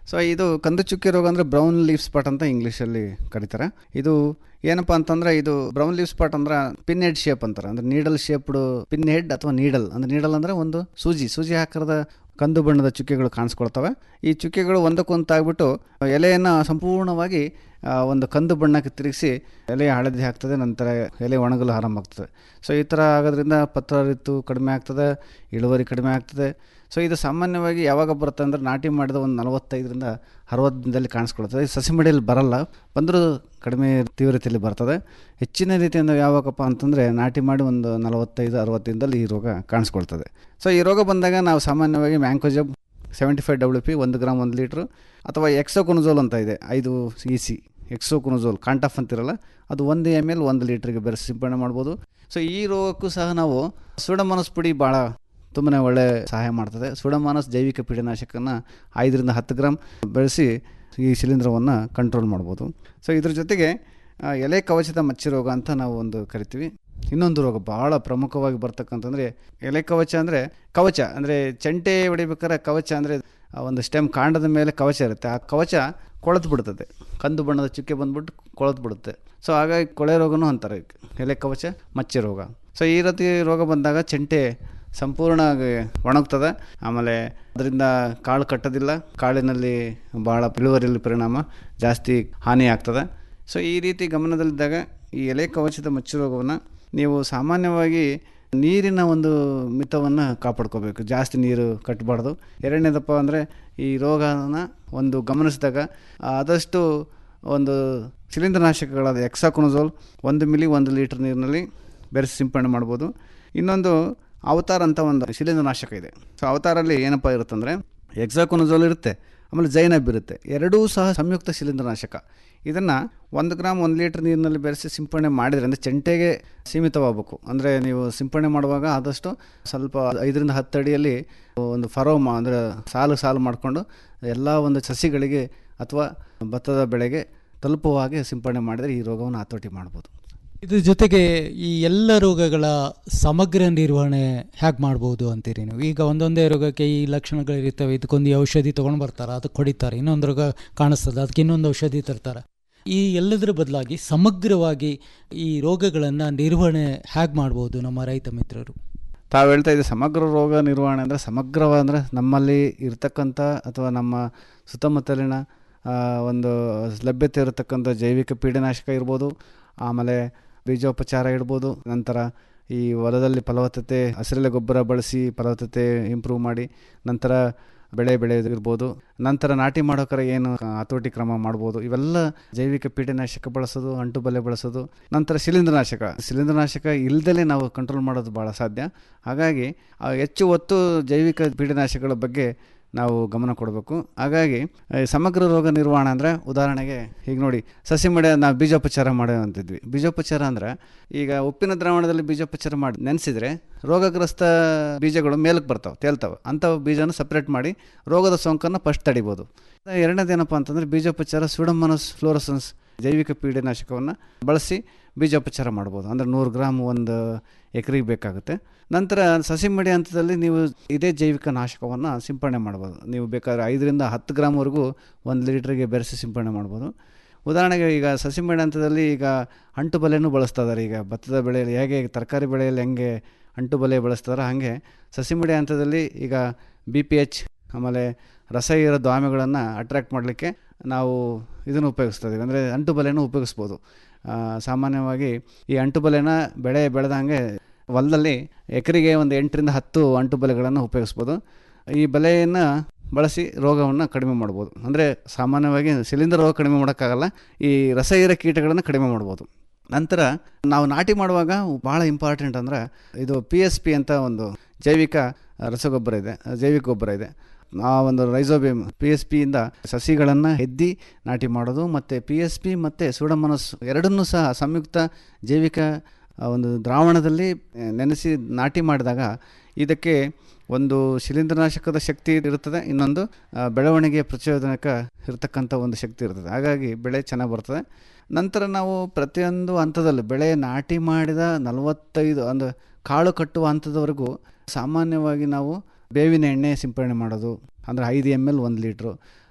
ಸೊ ಇದು ಕಂದು ಚುಕ್ಕೆ ರೋಗ ಅಂದರೆ ಬ್ರೌನ್ ಲೀಫ್ ಸ್ಪಾಟ್ ಅಂತ ಇಂಗ್ಲೀಷಲ್ಲಿ ಕರೀತಾರೆ ಇದು ಏನಪ್ಪ ಅಂತಂದರೆ ಇದು ಬ್ರೌನ್ ಲೀಫ್ ಸ್ಪಾಟ್ ಅಂದ್ರೆ ಪಿನ್ ಹೆಡ್ ಶೇಪ್ ಅಂತಾರೆ ಅಂದರೆ ನೀಡಲ್ ಶೇಪ್ಡ್ ಪಿನ್ ಹೆಡ್ ಅಥವಾ ನೀಡಲ್ ಅಂದರೆ ನೀಡಲ್ ಅಂದರೆ ಒಂದು ಸೂಜಿ ಸೂಜಿ ಆಕಾರದ ಕಂದು ಬಣ್ಣದ ಚುಕ್ಕೆಗಳು ಕಾಣಿಸ್ಕೊಳ್ತವೆ ಈ ಚುಕ್ಕೆಗಳು ಒಂದಕ್ಕೊಂದು ಆಗ್ಬಿಟ್ಟು ಎಲೆಯನ್ನು ಸಂಪೂರ್ಣವಾಗಿ ಆ, ಒಂದು ಕಂದು ಬಣ್ಣಕ್ಕೆ ತಿರುಗಿಸಿ ಎಲೆ ಹಳದಿ ಆಗ್ತದೆ ನಂತರ ಎಲೆ ಒಣಗಲು ಆರಂಭ ಆಗ್ತದೆ ಸೊ ಈ ಥರ ಆಗೋದ್ರಿಂದ ಪತ್ರ ಋತು ಕಡಿಮೆ ಆಗ್ತದೆ ಇಳುವರಿ ಕಡಿಮೆ ಆಗ್ತದೆ ಸೊ ಇದು ಸಾಮಾನ್ಯವಾಗಿ ಯಾವಾಗ ಬರುತ್ತೆ ಅಂದರೆ ನಾಟಿ ಮಾಡಿದ ಒಂದು ನಲವತ್ತೈದರಿಂದ ಅರವತ್ತು ದಿನದಲ್ಲಿ ಕಾಣಿಸ್ಕೊಳ್ತದೆ ಈ ಸಸಿ ಮಡಿಯಲ್ಲಿ ಬರಲ್ಲ ಬಂದರೂ ಕಡಿಮೆ ತೀವ್ರತೆಯಲ್ಲಿ ಬರ್ತದೆ ಹೆಚ್ಚಿನ ರೀತಿಯಿಂದ ಯಾವಾಗಪ್ಪ ಅಂತಂದರೆ ನಾಟಿ ಮಾಡಿ ಒಂದು ನಲವತ್ತೈದು ಅರವತ್ತು ದಿನದಲ್ಲಿ ಈ ರೋಗ ಕಾಣಿಸ್ಕೊಳ್ತದೆ ಸೊ ಈ ರೋಗ ಬಂದಾಗ ನಾವು ಸಾಮಾನ್ಯವಾಗಿ mancozeb seventy five W P ಒಂದು ಗ್ರಾಮ್ ಒಂದು ಲೀಟ್ರು ಅಥವಾ ಎಕ್ಸೋಕೊನಜೋಲ್ ಅಂತ ಇದೆ ಐದು ಇ ಸಿ ಎಕ್ಸೋಕೊನಜೋಲ್ ಕಾಂಟಾಫ್ ಅಂತಿರಲ್ಲ ಅದು ಒಂದು ಎಮ್ ಎಲ್ ಒಂದು ಲೀಟ್ರಿಗೆ ಬೆರೆಸಿ ಸಿಂಪಡಣೆ ಮಾಡ್ಬೋದು ಸೊ ಈ ರೋಗಕ್ಕೂ ಸಹ ನಾವು ಸುಡಮನಸ್ ಪುಡಿ ಭಾಳ ತುಂಬಾ ಒಳ್ಳೆ ಸಹಾಯ ಮಾಡ್ತದೆ ಸುಡಮಾನಸ್ ಜೈವಿಕ ಪೀಡನಾಶಕನ ಐದರಿಂದ ಹತ್ತು ಗ್ರಾಮ್ ಬೆಳೆಸಿ ಈ ಶಿಲೀಂಧ್ರವನ್ನು ಕಂಟ್ರೋಲ್ ಮಾಡ್ಬೋದು ಸೊ ಇದ್ರ ಜೊತೆಗೆ ಆ, ಎಲೆ ಕವಚದ ಮಚ್ಚಿ ರೋಗ ಅಂತ ನಾವು ಒಂದು ಕರಿತೀವಿ ಇನ್ನೊಂದು ರೋಗ ಭಾಳ ಪ್ರಮುಖವಾಗಿ ಬರ್ತಕ್ಕಂತಂದರೆ ಎಲೆ ಕವಚ ಅಂದರೆ ಕವಚ ಅಂದರೆ ಚೆಂಟೆ ಹೊಡಿಬೇಕಾದ್ರೆ ಕವಚ ಅಂದರೆ ಒಂದು ಸ್ಟೆಮ್ ಕಾಂಡದ ಮೇಲೆ ಕವಚ ಇರುತ್ತೆ ಆ ಕವಚ ಕೊಳೆತು ಬಿಡ್ತದೆ ಕಂದು ಬಣ್ಣದ ಚುಕ್ಕೆ ಬಂದ್ಬಿಟ್ಟು ಕೊಳೆತು ಬಿಡುತ್ತೆ ಸೊ ಹಾಗಾಗಿ ಕೊಳೆ ರೋಗನೂ ಅಂತಾರೆ ಎಲೆ ಕವಚ ಮಚ್ಚೆ ರೋಗ ಸೊ ಈ ರೀತಿ ರೋಗ ಬಂದಾಗ ಚೆಂಟೆ ಸಂಪೂರ್ಣ ಒಣಗ್ತದೆ ಆಮೇಲೆ ಅದರಿಂದ ಕಾಳು ಕಟ್ಟೋದಿಲ್ಲ ಕಾಳಿನಲ್ಲಿ ಭಾಳ ಇಳುವರಿಯಲ್ಲಿ ಪರಿಣಾಮ ಜಾಸ್ತಿ ಹಾನಿ ಆಗ್ತದೆ ಸೊ ಈ ರೀತಿ ಗಮನದಲ್ಲಿದ್ದಾಗ ಈ ಎಲೆ ಕವಚದ ಮಚ್ಚು ರೋಗವನ್ನು ನೀವು ಸಾಮಾನ್ಯವಾಗಿ ನೀರಿನ ಒಂದು ಮಿತವನ್ನು ಕಾಪಾಡ್ಕೋಬೇಕು ಜಾಸ್ತಿ ನೀರು ಕಟ್ಟಬಾರ್ದು ಎರಡನೇದಪ್ಪ ಅಂದರೆ ಈ ರೋಗನ ಒಂದು ಗಮನಿಸಿದಾಗ ಆದಷ್ಟು ಒಂದು ಶಿಲೀಂಧ್ರನಾಶಕಗಳಾದ ಎಕ್ಸಾಕೊನಜೋಲ್ ಒಂದು ಮಿಲಿ ಒಂದು ಲೀಟ್ರ್ ನೀರಿನಲ್ಲಿ ಬೆರೆಸಿ ಸಿಂಪಡಣೆ ಮಾಡ್ಬೋದು ಇನ್ನೊಂದು ಅವತಾರ ಅಂತ ಒಂದು ಶಿಲೀಂಧ್ರನಾಶಕ ಇದೆ ಸೊ ಅವತಾರಲ್ಲಿ ಏನಪ್ಪ ಇರುತ್ತಂದರೆ ಎಕ್ಸಾಕೊನಜೋಲ್ ಇರುತ್ತೆ ಆಮೇಲೆ ಜೈನಬ್ ಇರುತ್ತೆ ಎರಡೂ ಸಹ ಸಂಯುಕ್ತ ಶಿಲೀಂಧ್ರನಾಶಕ ಇದನ್ನು ಒಂದು ಗ್ರಾಮ್ ಒಂದು ಲೀಟ್ರ್ ನೀರಿನಲ್ಲಿ ಬೆರೆಸಿ ಸಿಂಪಡಣೆ ಮಾಡಿದರೆ ಅಂದರೆ ಚೆಂಟೆಗೆ ಸೀಮಿತವಾಗಬೇಕು ಅಂದರೆ ನೀವು ಸಿಂಪಡಣೆ ಮಾಡುವಾಗ ಆದಷ್ಟು ಸ್ವಲ್ಪ ಐದರಿಂದ ಹತ್ತು ಅಡಿಯಲ್ಲಿ ಒಂದು ಫರೋ ಮಾ ಅಂದರೆ ಸಾಲು ಸಾಲು ಮಾಡಿಕೊಂಡು ಎಲ್ಲ ಒಂದು ಸಸಿಗಳಿಗೆ ಅಥವಾ ಭತ್ತದ ಬೆಳೆಗೆ ತಲುಪುವ ಹಾಗೆ ಸಿಂಪಡಣೆ ಮಾಡಿದರೆ ಈ ರೋಗವನ್ನು ಹತೋಟಿ ಮಾಡ್ಬೋದು ಇದ್ರ ಜೊತೆಗೆ ಈ ಎಲ್ಲ ರೋಗಗಳ ಸಮಗ್ರ ನಿರ್ವಹಣೆ ಹೇಗೆ ಮಾಡ್ಬೋದು ಅಂತೀರಿ ನೀವು ಈಗ ಒಂದೊಂದೇ ರೋಗಕ್ಕೆ ಈ ಲಕ್ಷಣಗಳಿರ್ತವೆ ಇದಕ್ಕೊಂದು ಈ ಔಷಧಿ ತೊಗೊಂಡು ಬರ್ತಾರೆ ಅದಕ್ಕೆ ಹೊಡಿತಾರೆ ಇನ್ನೊಂದು ರೋಗ ಕಾಣಿಸ್ತದೆ ಅದಕ್ಕೆ ಇನ್ನೊಂದು ಔಷಧಿ ತರ್ತಾರೆ ಈ ಎಲ್ಲದರ ಬದಲಾಗಿ ಸಮಗ್ರವಾಗಿ ಈ ರೋಗಗಳನ್ನು ನಿರ್ವಹಣೆ ಹೇಗೆ ಮಾಡ್ಬೋದು ನಮ್ಮ ರೈತ ಮಿತ್ರರು ತಾವು ಹೇಳ್ತಾ ಇದ್ದೀವಿ ಸಮಗ್ರ ರೋಗ ನಿರ್ವಹಣೆ ಅಂದರೆ ಸಮಗ್ರವ ಅಂದರೆ ನಮ್ಮಲ್ಲಿ ಇರ್ತಕ್ಕಂಥ ಅಥವಾ ನಮ್ಮ ಸುತ್ತಮುತ್ತಲಿನ ಆ, ಒಂದು ಲಭ್ಯತೆ ಇರತಕ್ಕಂಥ ಜೈವಿಕ ಪೀಡನಾಶಕ ಇರ್ಬೋದು ಆಮೇಲೆ ಬೀಜೋಪಚಾರ ಇಡ್ಬೋದು ನಂತರ ಈ ಹೊಲದಲ್ಲಿ ಫಲವತ್ತತೆ ಹಸಿರೆಲೆ ಗೊಬ್ಬರ ಬಳಸಿ ಫಲವತ್ತತೆ ಇಂಪ್ರೂವ್ ಮಾಡಿ ನಂತರ ಬೆಳೆ ಬೆಳೆಯೋದು ಇರ್ಬೋದು ನಂತರ ನಾಟಿ ಮಾಡೋಕರ ಏನು ಹತೋಟಿ ಕ್ರಮ ಮಾಡ್ಬೋದು ಇವೆಲ್ಲ ಜೈವಿಕ ಪೀಡನಾಶಕ ಬಳಸೋದು ಅಂಟು ಬಲೆ ಬಳಸೋದು ನಂತರ ಶಿಲೀಂಧ್ರನಾಶಕ ಶಿಲೀಂಧ್ರನಾಶಕ ಇಲ್ದಲೇ ನಾವು ಕಂಟ್ರೋಲ್ ಮಾಡೋದು ಭಾಳ ಸಾಧ್ಯ ಹಾಗಾಗಿ ಆ ಹೆಚ್ಚು ಒತ್ತು ಜೈವಿಕ ಪೀಡನಾಶಕಗಳ ಬಗ್ಗೆ ನಾವು ಗಮನ ಕೊಡಬೇಕು ಹಾಗಾಗಿ ಈ ಸಮಗ್ರ ರೋಗ ನಿರ್ವಹಣೆ ಅಂದರೆ ಉದಾಹರಣೆಗೆ ಈಗ ನೋಡಿ ಸಸಿ ಮಡೆ ನಾವು ಬೀಜೋಪಚಾರ ಮಾಡೋ ಅಂತಿದ್ವಿ ಬೀಜೋಪಚಾರ ಅಂದರೆ ಈಗ ಉಪ್ಪಿನ ದ್ರಾವಣದಲ್ಲಿ ಬೀಜೋಪಚಾರ ಮಾಡಿ ನೆನೆಸಿದ್ರೆ ರೋಗಗ್ರಸ್ತ ಬೀಜಗಳು ಮೇಲಕ್ಕೆ ಬರ್ತಾವೆ ತೇಲ್ತಾವೆ ಅಂಥವು ಬೀಜನ ಸಪ್ರೇಟ್ ಮಾಡಿ ರೋಗದ ಸೋಂಕನ್ನು ಫಸ್ಟ್ ತಡಿಬೋದು ಎರಡನೇದೇನಪ್ಪ ಅಂತಂದರೆ ಬೀಜೋಪಚಾರ ಸುಡಮನಸ್ ಫ್ಲೋರಸನ್ಸ್ ಜೈವಿಕ ಪೀಡನಾಶಕವನ್ನು ಬಳಸಿ ಬೀಜೋಪಚಾರ ಮಾಡ್ಬೋದು ಅಂದರೆ ನೂರು ಗ್ರಾಮ್ ಒಂದು ಎಕರೆಗೆ ಬೇಕಾಗುತ್ತೆ ನಂತರ ಸಸಿ ಮಡಿ ಹಂತದಲ್ಲಿ ನೀವು ಇದೇ ಜೈವಿಕ ನಾಶಕವನ್ನು ಸಿಂಪಡಣೆ ಮಾಡ್ಬೋದು ನೀವು ಬೇಕಾದ್ರೆ ಐದರಿಂದ ಹತ್ತು ಗ್ರಾಮ್ವರೆಗೂ ಒಂದು ಲೀಟ್ರಿಗೆ ಬೆರೆಸಿ ಸಿಂಪಡಣೆ ಮಾಡ್ಬೋದು ಉದಾಹರಣೆಗೆ ಈಗ ಸಸಿ ಮಡಿ ಹಂತದಲ್ಲಿ ಈಗ ಅಂಟು ಬಲೆನೂ ಬಳಸ್ತಾ ಇದ್ದಾರೆ ಈಗ ಭತ್ತದ ಬೆಳೆಯಲ್ಲಿ ಹೇಗೆ ತರಕಾರಿ ಬೆಳೆಯಲ್ಲಿ ಹೆಂಗೆ ಅಂಟು ಬಲೆ ಬಳಸ್ತಾರೆ ಹಾಗೆ ಸಸಿ ಮಡಿ ಹಂತದಲ್ಲಿ ಈಗ ಬಿ ಪಿ ಎಚ್ ಆಮೇಲೆ ರಸ ಇರೋ ದ್ವಾಮೆಗಳನ್ನು ಅಟ್ರ್ಯಾಕ್ಟ್ ಮಾಡಲಿಕ್ಕೆ ನಾವು ಇದನ್ನು ಉಪಯೋಗಿಸ್ತಾ ಇದೀವಿ ಅಂದರೆ ಅಂಟು ಬಲೆನೂ ಉಪಯೋಗಿಸ್ಬೋದು ಆ, ಸಾಮಾನ್ಯವಾಗಿ ಈ ಅಂಟು ಬಲೆನ ಬೆಳೆ ಬೆಳೆದಂಗೆ ಹೊಲದಲ್ಲಿ ಎಕರೆಗೆ ಒಂದು ಎಂಟರಿಂದ ಹತ್ತು ಅಂಟು ಬಲೆಗಳನ್ನು ಉಪಯೋಗಿಸ್ಬೋದು ಈ ಬಲೆಯನ್ನು ಬಳಸಿ ರೋಗವನ್ನು ಕಡಿಮೆ ಮಾಡ್ಬೋದು ಅಂದರೆ ಸಾಮಾನ್ಯವಾಗಿ ಶಿಲೀಂಧ್ರ ರೋಗ ಕಡಿಮೆ ಮಾಡೋಕ್ಕಾಗಲ್ಲ ಈ ರಸ ಇರೋ ಕೀಟಗಳನ್ನು ಕಡಿಮೆ ಮಾಡ್ಬೋದು ನಂತರ ನಾವು ನಾಟಿ ಮಾಡುವಾಗ ಭಾಳ ಇಂಪಾರ್ಟೆಂಟ್ ಅಂದರೆ ಇದು ಪಿ ಎಸ್ ಪಿ ಅಂತ ಒಂದು ಜೈವಿಕ ರಸಗೊಬ್ಬರ ಇದೆ ಜೈವಿಕ ಗೊಬ್ಬರ ಇದೆ ಆ ಒಂದು ರೈಸೋಬಿಯಮ್ ಪಿ ಎಸ್ ಪಿಯಿಂದ ಸಸಿಗಳನ್ನು ಎದ್ದಿ ನಾಟಿ ಮಾಡೋದು ಮತ್ತು ಪಿ ಎಸ್ ಪಿ ಮತ್ತು ಸೂಡಮನಸ್ ಎರಡನ್ನೂ ಸಹ ಸಂಯುಕ್ತ ಜೈವಿಕ ಆ, ಒಂದು ದ್ರಾವಣದಲ್ಲಿ ಆ, ನೆನೆಸಿ ನಾಟಿ ಮಾಡಿದಾಗ ಇದಕ್ಕೆ ಒಂದು ಶಿಲೀಂಧ್ರನಾಶಕದ ಶಕ್ತಿ ಇರುತ್ತದೆ ಇನ್ನೊಂದು ಆ, ಬೆಳವಣಿಗೆಯ ಪ್ರಚೋದನಕ ಇರತಕ್ಕಂಥ ಒಂದು ಶಕ್ತಿ ಇರ್ತದೆ ಹಾಗಾಗಿ ಬೆಳೆ ಚೆನ್ನಾಗಿ ಬರ್ತದೆ ನಂತರ ನಾವು ಪ್ರತಿಯೊಂದು ಹಂತದಲ್ಲೂ ಬೆಳೆ ನಾಟಿ ಮಾಡಿದ ನಲವತ್ತೈದು ಒಂದು ಕಾಳು ಕಟ್ಟುವ ಹಂತದವರೆಗೂ ಸಾಮಾನ್ಯವಾಗಿ ನಾವು ಬೇವಿನ ಎಣ್ಣೆ ಸಿಂಪಡಣೆ ಮಾಡೋದು ಅಂದರೆ ಐದು ಎಮ್ ಎಲ್ ಒಂದು ಲೀಟ್ರು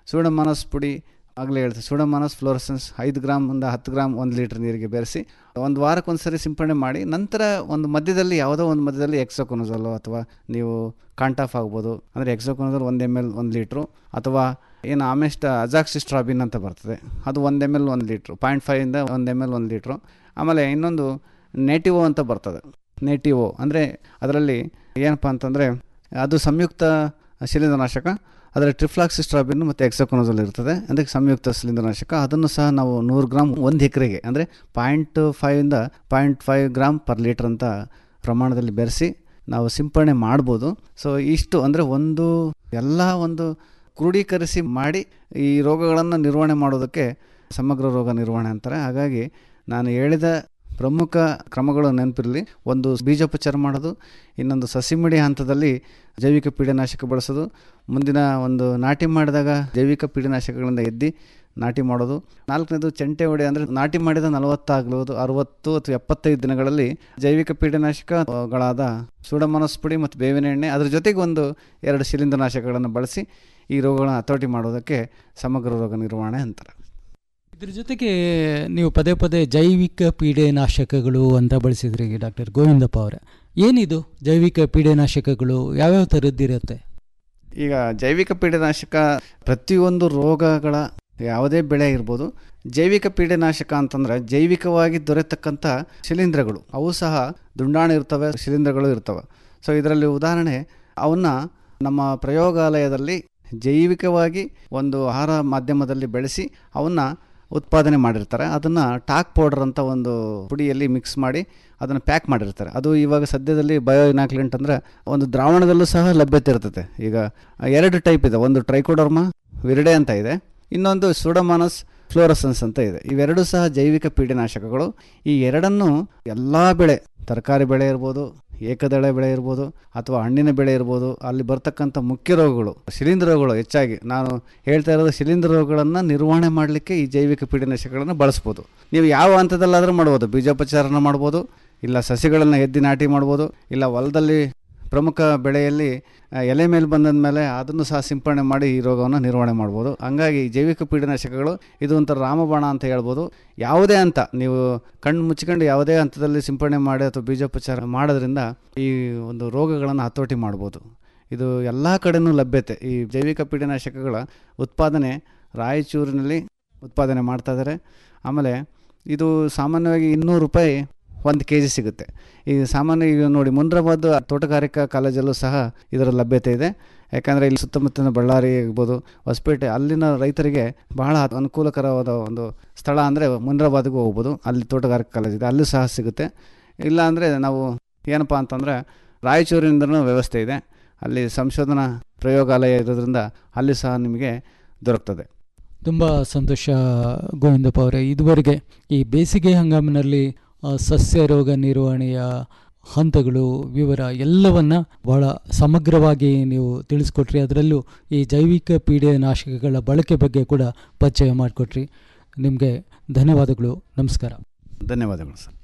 ಸೂಡಮನಸ್ ಪುಡಿ ಆಗಲೇ ಹೇಳ್ತೀವಿ ಸೂಡಮನಸ್ ಫ್ಲೋರಸೆನ್ಸ್ ಐದು ಗ್ರಾಮಿಂದ ಹತ್ತು ಗ್ರಾಮ್ ಒಂದು ಲೀಟ್ರ್ ನೀರಿಗೆ ಬೆರೆಸಿ ಒಂದು ವಾರಕ್ಕೆ ಒಂದು ಸರಿ ಸಿಂಪಡಣೆ ಮಾಡಿ ನಂತರ ಒಂದು ಮಧ್ಯದಲ್ಲಿ ಯಾವುದೋ ಒಂದು ಮಧ್ಯದಲ್ಲಿ ಎಕ್ಸೋಕೊನೋಸಲು ಅಥವಾ ನೀವು ಕಾಂಟಾಫ್ ಆಗ್ಬೋದು ಅಂದರೆ ಎಕ್ಸೋಕೊನೋಸಲ್ ಒಂದು ಎಮ್ ಎಲ್ ಒಂದು ಲೀಟ್ರು ಅಥವಾ ಏನು ಆಮೆಸ್ಟ್ ಅಜಾಕ್ಸಿಸ್ಟ್ರಾಬಿನ್ ಅಂತ ಬರ್ತದೆ ಅದು ಒಂದು ಎಮ್ ಎಲ್ ಒಂದು ಲೀಟ್ರು ಪಾಯಿಂಟ್ ಫೈವಿಂದ ಒಂದು ಎಮ್ ಎಲ್ ಒಂದು ಲೀಟ್ರು ಆಮೇಲೆ ಇನ್ನೊಂದು ನೆಟಿವೋ ಅಂತ ಬರ್ತದೆ ನೆಟಿವೋ ಅಂದರೆ ಅದರಲ್ಲಿ ಏನಪ್ಪ ಅಂತಂದರೆ ಅದು ಸಂಯುಕ್ತ ಶಿಲೀಂಧ್ರನಾಶಕ ಅದರ ಟ್ರಿಫ್ಲಾಕ್ಸಿಸ್ಟ್ರಾಬಿನ್ ಮತ್ತು ಎಕ್ಸೋಕೊನೋಸಲ್ ಇರ್ತದೆ ಅದಕ್ಕೆ ಸಂಯುಕ್ತ ಶಿಲೀಂಧ್ರನಾಶಕ ಅದನ್ನು ಸಹ ನಾವು ನೂರು ಗ್ರಾಮ್ ಒಂದು ಎಕರೆಗೆ ಅಂದರೆ ಪಾಯಿಂಟ್ ಫೈವಿಂದ point five gram per litre ಅಂತ ಪ್ರಮಾಣದಲ್ಲಿ ಬೆರೆಸಿ ನಾವು ಸಿಂಪಡಣೆ ಮಾಡ್ಬೋದು ಸೊ ಇಷ್ಟು ಅಂದರೆ ಒಂದು ಎಲ್ಲ ಒಂದು ಕ್ರೋಢೀಕರಿಸಿ ಮಾಡಿ ಈ ರೋಗಗಳನ್ನು ನಿರ್ವಹಣೆ ಮಾಡೋದಕ್ಕೆ ಸಮಗ್ರ ರೋಗ ನಿರ್ವಹಣೆ ಅಂತಾರೆ ಹಾಗಾಗಿ ನಾನು ಹೇಳಿದ ಪ್ರಮುಖ ಕ್ರಮಗಳು ನೆನಪಿರಲಿ ಒಂದು ಬೀಜೋಪಚಾರ ಮಾಡೋದು ಇನ್ನೊಂದು ಸಸಿಮಿಡಿ ಹಂತದಲ್ಲಿ ಜೈವಿಕ ಪೀಡನಾಶಕ ಬಳಸೋದು ಮುಂದಿನ ಒಂದು ನಾಟಿ ಮಾಡಿದಾಗ ಜೈವಿಕ ಪೀಡನಾಶಕಗಳಿಂದ ಎದ್ದು ನಾಟಿ ಮಾಡೋದು ನಾಲ್ಕನೇದು ಚೆಂಟೆ ಹೊಡೆ ಅಂದರೆ ನಾಟಿ ಮಾಡಿದ ನಲವತ್ತಾಗಬಹುದು ಅರುವತ್ತು ಅಥವಾ ಎಪ್ಪತ್ತೈದು ದಿನಗಳಲ್ಲಿ ಜೈವಿಕ ಪೀಡನಾಶಕಗಳಾದ ಸೂಡಮನಸ್ ಪುಡಿ ಮತ್ತು ಬೇವಿನ ಎಣ್ಣೆ ಅದ್ರ ಜೊತೆಗೆ ಒಂದು ಎರಡು ಶಿಲೀಂಧ್ರನಾಶಕಗಳನ್ನು ಬಳಸಿ ಈ ರೋಗಗಳನ್ನು ಹತೋಟಿ ಮಾಡೋದಕ್ಕೆ ಸಮಗ್ರ ರೋಗ ನಿರ್ವಹಣೆ ಅಂತಾರೆ ಇದ್ರ ಜೊತೆಗೆ ನೀವು ಪದೇ ಪದೇ ಜೈವಿಕ ಪೀಡೆನಾಶಕಗಳು ಅಂತ ಬಳಸಿದ್ರಿ ಡಾಕ್ಟರ್ ಗೋವಿಂದಪ್ಪ ಅವರೇ ಏನಿದು ಜೈವಿಕ ಪೀಡೆನಾಶಕಗಳು ಯಾವ್ಯಾವ ಥರದ್ದಿರುತ್ತೆ ಈಗ ಜೈವಿಕ ಪೀಡನಾಶಕ ಪ್ರತಿಯೊಂದು ರೋಗಗಳ ಯಾವುದೇ ಬೆಳೆ ಇರ್ಬೋದು ಜೈವಿಕ ಪೀಡನಾಶಕ ಅಂತಂದರೆ ಜೈವಿಕವಾಗಿ ದೊರೆತಕ್ಕಂಥ ಶಿಲೀಂಧ್ರಗಳು ಅವು ಸಹ ದುಂಡಾಣು ಇರ್ತವೆ ಶಿಲೀಂಧ್ರಗಳು ಇರ್ತವೆ ಸೊ ಇದರಲ್ಲಿ ಉದಾಹರಣೆ ಅವನ್ನ ನಮ್ಮ ಪ್ರಯೋಗಾಲಯದಲ್ಲಿ ಜೈವಿಕವಾಗಿ ಒಂದು ಆಹಾರ ಮಾಧ್ಯಮದಲ್ಲಿ ಬೆಳೆಸಿ ಅವನ್ನ ಉತ್ಪಾದನೆ ಮಾಡಿರ್ತಾರೆ ಅದನ್ನು ಟಾಕ್ ಪೌಡರ್ ಅಂತ ಒಂದು ಪುಡಿಯಲ್ಲಿ ಮಿಕ್ಸ್ ಮಾಡಿ ಅದನ್ನು ಪ್ಯಾಕ್ ಮಾಡಿರ್ತಾರೆ ಅದು ಇವಾಗ ಸದ್ಯದಲ್ಲಿ ಬಯೋ ಇನಾಕ್ಲೆಂಟ್ ಅಂದರೆ ಒಂದು ದ್ರಾವಣದಲ್ಲೂ ಸಹ ಲಭ್ಯತೆ ಇರ್ತದೆ ಈಗ ಎರಡು ಟೈಪ್ ಇದೆ ಒಂದು ಟ್ರೈಕೋಡರ್ಮಾ ವಿರಡೆ ಅಂತ ಇದೆ ಇನ್ನೊಂದು ಸುಡಮಾನಸ್ ಫ್ಲೋರಸನ್ಸ್ ಅಂತ ಇದೆ ಇವೆರಡೂ ಸಹ ಜೈವಿಕ ಪೀಡನಾಶಕಗಳು ಈ ಎರಡನ್ನು ಎಲ್ಲ ಬೆಳೆ ತರಕಾರಿ ಬೆಳೆ ಇರ್ಬೋದು ಏಕದಳ ಬೆಳೆ ಇರ್ಬೋದು ಅಥವಾ ಹಣ್ಣಿನ ಬೆಳೆ ಇರ್ಬೋದು ಅಲ್ಲಿ ಬರ್ತಕ್ಕಂಥ ಮುಖ್ಯ ರೋಗಗಳು ಶಿಲೀಂಧ್ರ ರೋಗಗಳು ಹೆಚ್ಚಾಗಿ ನಾನು ಹೇಳ್ತಾ ಇರೋದು ಶಿಲೀಂಧ್ರ ರೋಗಗಳನ್ನು ನಿರ್ವಹಣೆ ಮಾಡಲಿಕ್ಕೆ ಈ ಜೈವಿಕ ಪೀಡನಾಶಕಗಳನ್ನು ಬಳಸ್ಬೋದು ನೀವು ಯಾವ ಹಂತದಲ್ಲಾದರೂ ಮಾಡ್ಬೋದು ಬೀಜೋಪಚಾರನ ಮಾಡ್ಬೋದು ಇಲ್ಲ ಸಸಿಗಳನ್ನು ಎದ್ದಿ ನಾಟಿ ಮಾಡ್ಬೋದು ಇಲ್ಲ ಹೊಲದಲ್ಲಿ ಪ್ರಮುಖ ಬೆಳೆಯಲ್ಲಿ ಆ, ಎಲೆ ಮೇಲೆ ಬಂದ ಮೇಲೆ ಅದನ್ನು ಸಹ ಸಿಂಪಡಣೆ ಮಾಡಿ ಈ ರೋಗವನ್ನು ನಿರ್ವಹಣೆ ಮಾಡ್ಬೋದು ಹಂಗಾಗಿ ಜೈವಿಕ ಪೀಡನಾಶಕಗಳು ಇದು ಒಂಥರ ರಾಮಬಾಣ ಅಂತ ಹೇಳ್ಬೋದು ಯಾವುದೇ ಹಂತ ನೀವು ಕಣ್ಣು ಮುಚ್ಕೊಂಡು ಯಾವುದೇ ಹಂತದಲ್ಲಿ ಸಿಂಪಡಣೆ ಮಾಡಿ ಅಥವಾ ಬೀಜೋಪಚಾರ ಮಾಡೋದ್ರಿಂದ ಈ ಒಂದು ರೋಗಗಳನ್ನು ಹತೋಟಿ ಮಾಡ್ಬೋದು ಇದು ಎಲ್ಲ ಕಡೆನೂ ಲಭ್ಯತೆ ಈ ಜೈವಿಕ ಪೀಡನಾಶಕಗಳ ಉತ್ಪಾದನೆ ರಾಯಚೂರಿನಲ್ಲಿ ಉತ್ಪಾದನೆ ಮಾಡ್ತಾ ಇದ್ದಾರೆ ಆಮೇಲೆ ಇದು ಸಾಮಾನ್ಯವಾಗಿ ಇನ್ನೂರು ರೂಪಾಯಿ ಒಂದು ಕೆ ಜಿ ಸಿಗುತ್ತೆ ಈ ಸಾಮಾನ್ಯ ಈಗ ನೋಡಿ ಮುನ್ರಾಬಾದ್ ತೋಟಗಾರಿಕಾ ಕಾಲೇಜಲ್ಲೂ ಸಹ ಇದರ ಲಭ್ಯತೆ ಇದೆ ಯಾಕಂದರೆ ಇಲ್ಲಿ ಸುತ್ತಮುತ್ತಲಿನ ಬಳ್ಳಾರಿ ಆಗ್ಬೋದು ಹೊಸಪೇಟೆ ಅಲ್ಲಿನ ರೈತರಿಗೆ ಬಹಳ ಅನುಕೂಲಕರವಾದ ಒಂದು ಸ್ಥಳ ಅಂದರೆ ಮುನ್ರಾಬಾದ್ಗೂ ಹೋಗ್ಬೋದು ಅಲ್ಲಿ ತೋಟಗಾರಿಕಾ ಕಾಲೇಜ್ ಇದೆ ಅಲ್ಲೂ ಸಹ ಸಿಗುತ್ತೆ ಇಲ್ಲ ಅಂದರೆ ನಾವು ಏನಪ್ಪ ಅಂತಂದರೆ ರಾಯಚೂರಿನಿಂದನೂ ವ್ಯವಸ್ಥೆ ಇದೆ ಅಲ್ಲಿ ಸಂಶೋಧನಾ ಪ್ರಯೋಗಾಲಯ ಇರೋದ್ರಿಂದ ಅಲ್ಲಿ ಸಹ ನಿಮಗೆ ದೊರಕ್ತದೆ ತುಂಬ ಸಂತೋಷ ಗೋವಿಂದಪ್ಪ ಅವರೇ ಇದುವರೆಗೆ ಈ ಬೇಸಿಗೆ ಹಂಗಾಮಿನಲ್ಲಿ ಆ, ಸಸ್ಯ ರೋಗ ನಿರ್ವಹಣೆಯ ಹಂತಗಳು ವಿವರ ಎಲ್ಲವನ್ನ ಬಹಳ ಸಮಗ್ರವಾಗಿ ನೀವು ತಿಳಿಸ್ಕೊಟ್ರಿ ಅದರಲ್ಲೂ ಈ ಜೈವಿಕ ಪೀಡೆನಾಶಕಗಳ ಬಳಕೆ ಬಗ್ಗೆ ಕೂಡ ಪರಿಚಯ ಮಾಡಿಕೊಟ್ರಿ ನಿಮಗೆ ಧನ್ಯವಾದಗಳು ನಮಸ್ಕಾರ ಧನ್ಯವಾದಗಳು ಸರ್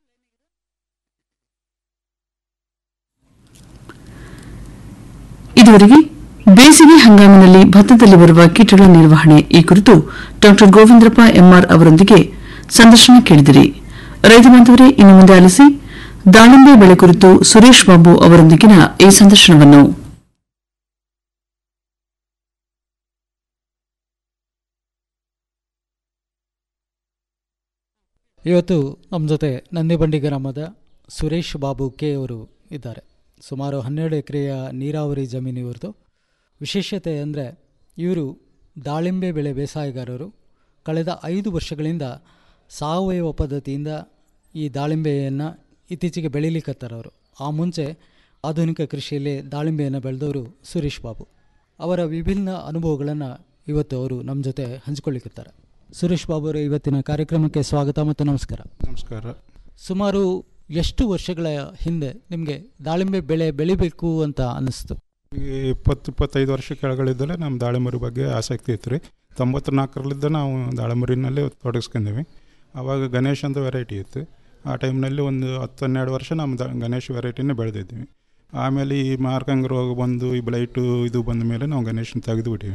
ಇದುವರೆಗೆ ಬೇಸಿಗೆ ಹಂಗಾಮಿನಲ್ಲಿ ಭತ್ತದಲ್ಲಿ ಬರುವ ಕೀಟಗಳ ನಿರ್ವಹಣೆ ಈ ಕುರಿತು ಡಾಕ್ಟರ್ ಗೋವಿಂದ್ರಪ್ಪ ಎಂಆರ್ ಅವರೊಂದಿಗೆ ಸಂದರ್ಶನ ಕೇಳಿದಿರಿ ರೈತ ಬಾಂಧವರೇ ಇನ್ನು ಮುಂದೆ ಆಲಿಸಿ ದಾಳಿಂಬೆ ಬೆಳೆ ಕುರಿತು ಸುರೇಶ್ ಬಾಬು ಅವರೊಂದಿಗಿನ ಈ ಸಂದರ್ಶನವನ್ನು ಇವತ್ತು ನಮ್ಮ ಜೊತೆ ನಂದಿಬಂಡಿ ಗ್ರಾಮದ ಸುರೇಶ್ ಬಾಬು ಕೆ ಅವರು ಇದ್ದಾರೆ ಸುಮಾರು ಹನ್ನೆರಡು ಎಕರೆಯ ನೀರಾವರಿ ಜಮೀನು ಇವ್ರದ್ದು ವಿಶೇಷತೆ ಅಂದರೆ ಇವರು ದಾಳಿಂಬೆ ಬೆಳೆ ಬೇಸಾಯಗಾರರು ಕಳೆದ ಐದು ವರ್ಷಗಳಿಂದ ಸಾವಯವ ಪದ್ಧತಿಯಿಂದ ಈ ದಾಳಿಂಬೆಯನ್ನು ಇತ್ತೀಚೆಗೆ ಬೆಳೀಲಿಕ್ಕತ್ತಾರೆ ಅವರು ಆ ಮುಂಚೆ ಆಧುನಿಕ ಕೃಷಿಯಲ್ಲಿ ದಾಳಿಂಬೆಯನ್ನು ಬೆಳೆದವರು ಸುರೇಶ್ ಬಾಬು ಅವರ ವಿಭಿನ್ನ ಅನುಭವಗಳನ್ನು ಇವತ್ತು ಅವರು ನಮ್ಮ ಜೊತೆ ಹಂಚಿಕೊಳ್ಳಿಕ್ಕತ್ತಾರೆ ಸುರೇಶ್ ಬಾಬು ಅವರ ಇವತ್ತಿನ ಕಾರ್ಯಕ್ರಮಕ್ಕೆ ಸ್ವಾಗತ ಮತ್ತು ನಮಸ್ಕಾರ ನಮಸ್ಕಾರ ಸುಮಾರು ಎಷ್ಟು ವರ್ಷಗಳ ಹಿಂದೆ ನಿಮಗೆ ದಾಳಿಂಬೆ ಬೆಳೆ ಬೆಳಿಬೇಕು ಅಂತ ಅನ್ನಿಸ್ತು ಈ ಇಪ್ಪತ್ತು ಇಪ್ಪತ್ತೈದು ವರ್ಷ ಕೆಳಗಳಿದ್ದಲ್ಲೇ ನಮ್ಮ ದಾಳಿಂಬರಿ ಬಗ್ಗೆ ಆಸಕ್ತಿ ಇತ್ತು ರೀ ತೊಂಬತ್ನಾಲ್ಕರಲ್ಲಿದ್ದ ನಾವು ದಾಳಿಂಬರಿನಲ್ಲಿ ತೊಡಗಿಸ್ಕೊಂಡೀವಿ ಆವಾಗ ಗಣೇಶ್ ಅಂತ ವೆರೈಟಿ ಇತ್ತು ಆ ಟೈಮ್ನಲ್ಲಿ ಒಂದು ಹತ್ತು ಹನ್ನೆರಡು ವರ್ಷ ನಮ್ಮ ದ ಗಣೇಶ್ ವೆರೈಟಿನೇ ಬೆಳೆದಿದ್ವಿ ಆಮೇಲೆ ಈ ಮಾರ್ಕಂಗ್ ರೋಗ ಬಂದು ಈ ಬ್ಲೈಟು ಇದು ಬಂದ ಮೇಲೆ ನಾವು ಗಣೇಶನ ತೆಗೆದುಬಿಟ್ಟಿವಿ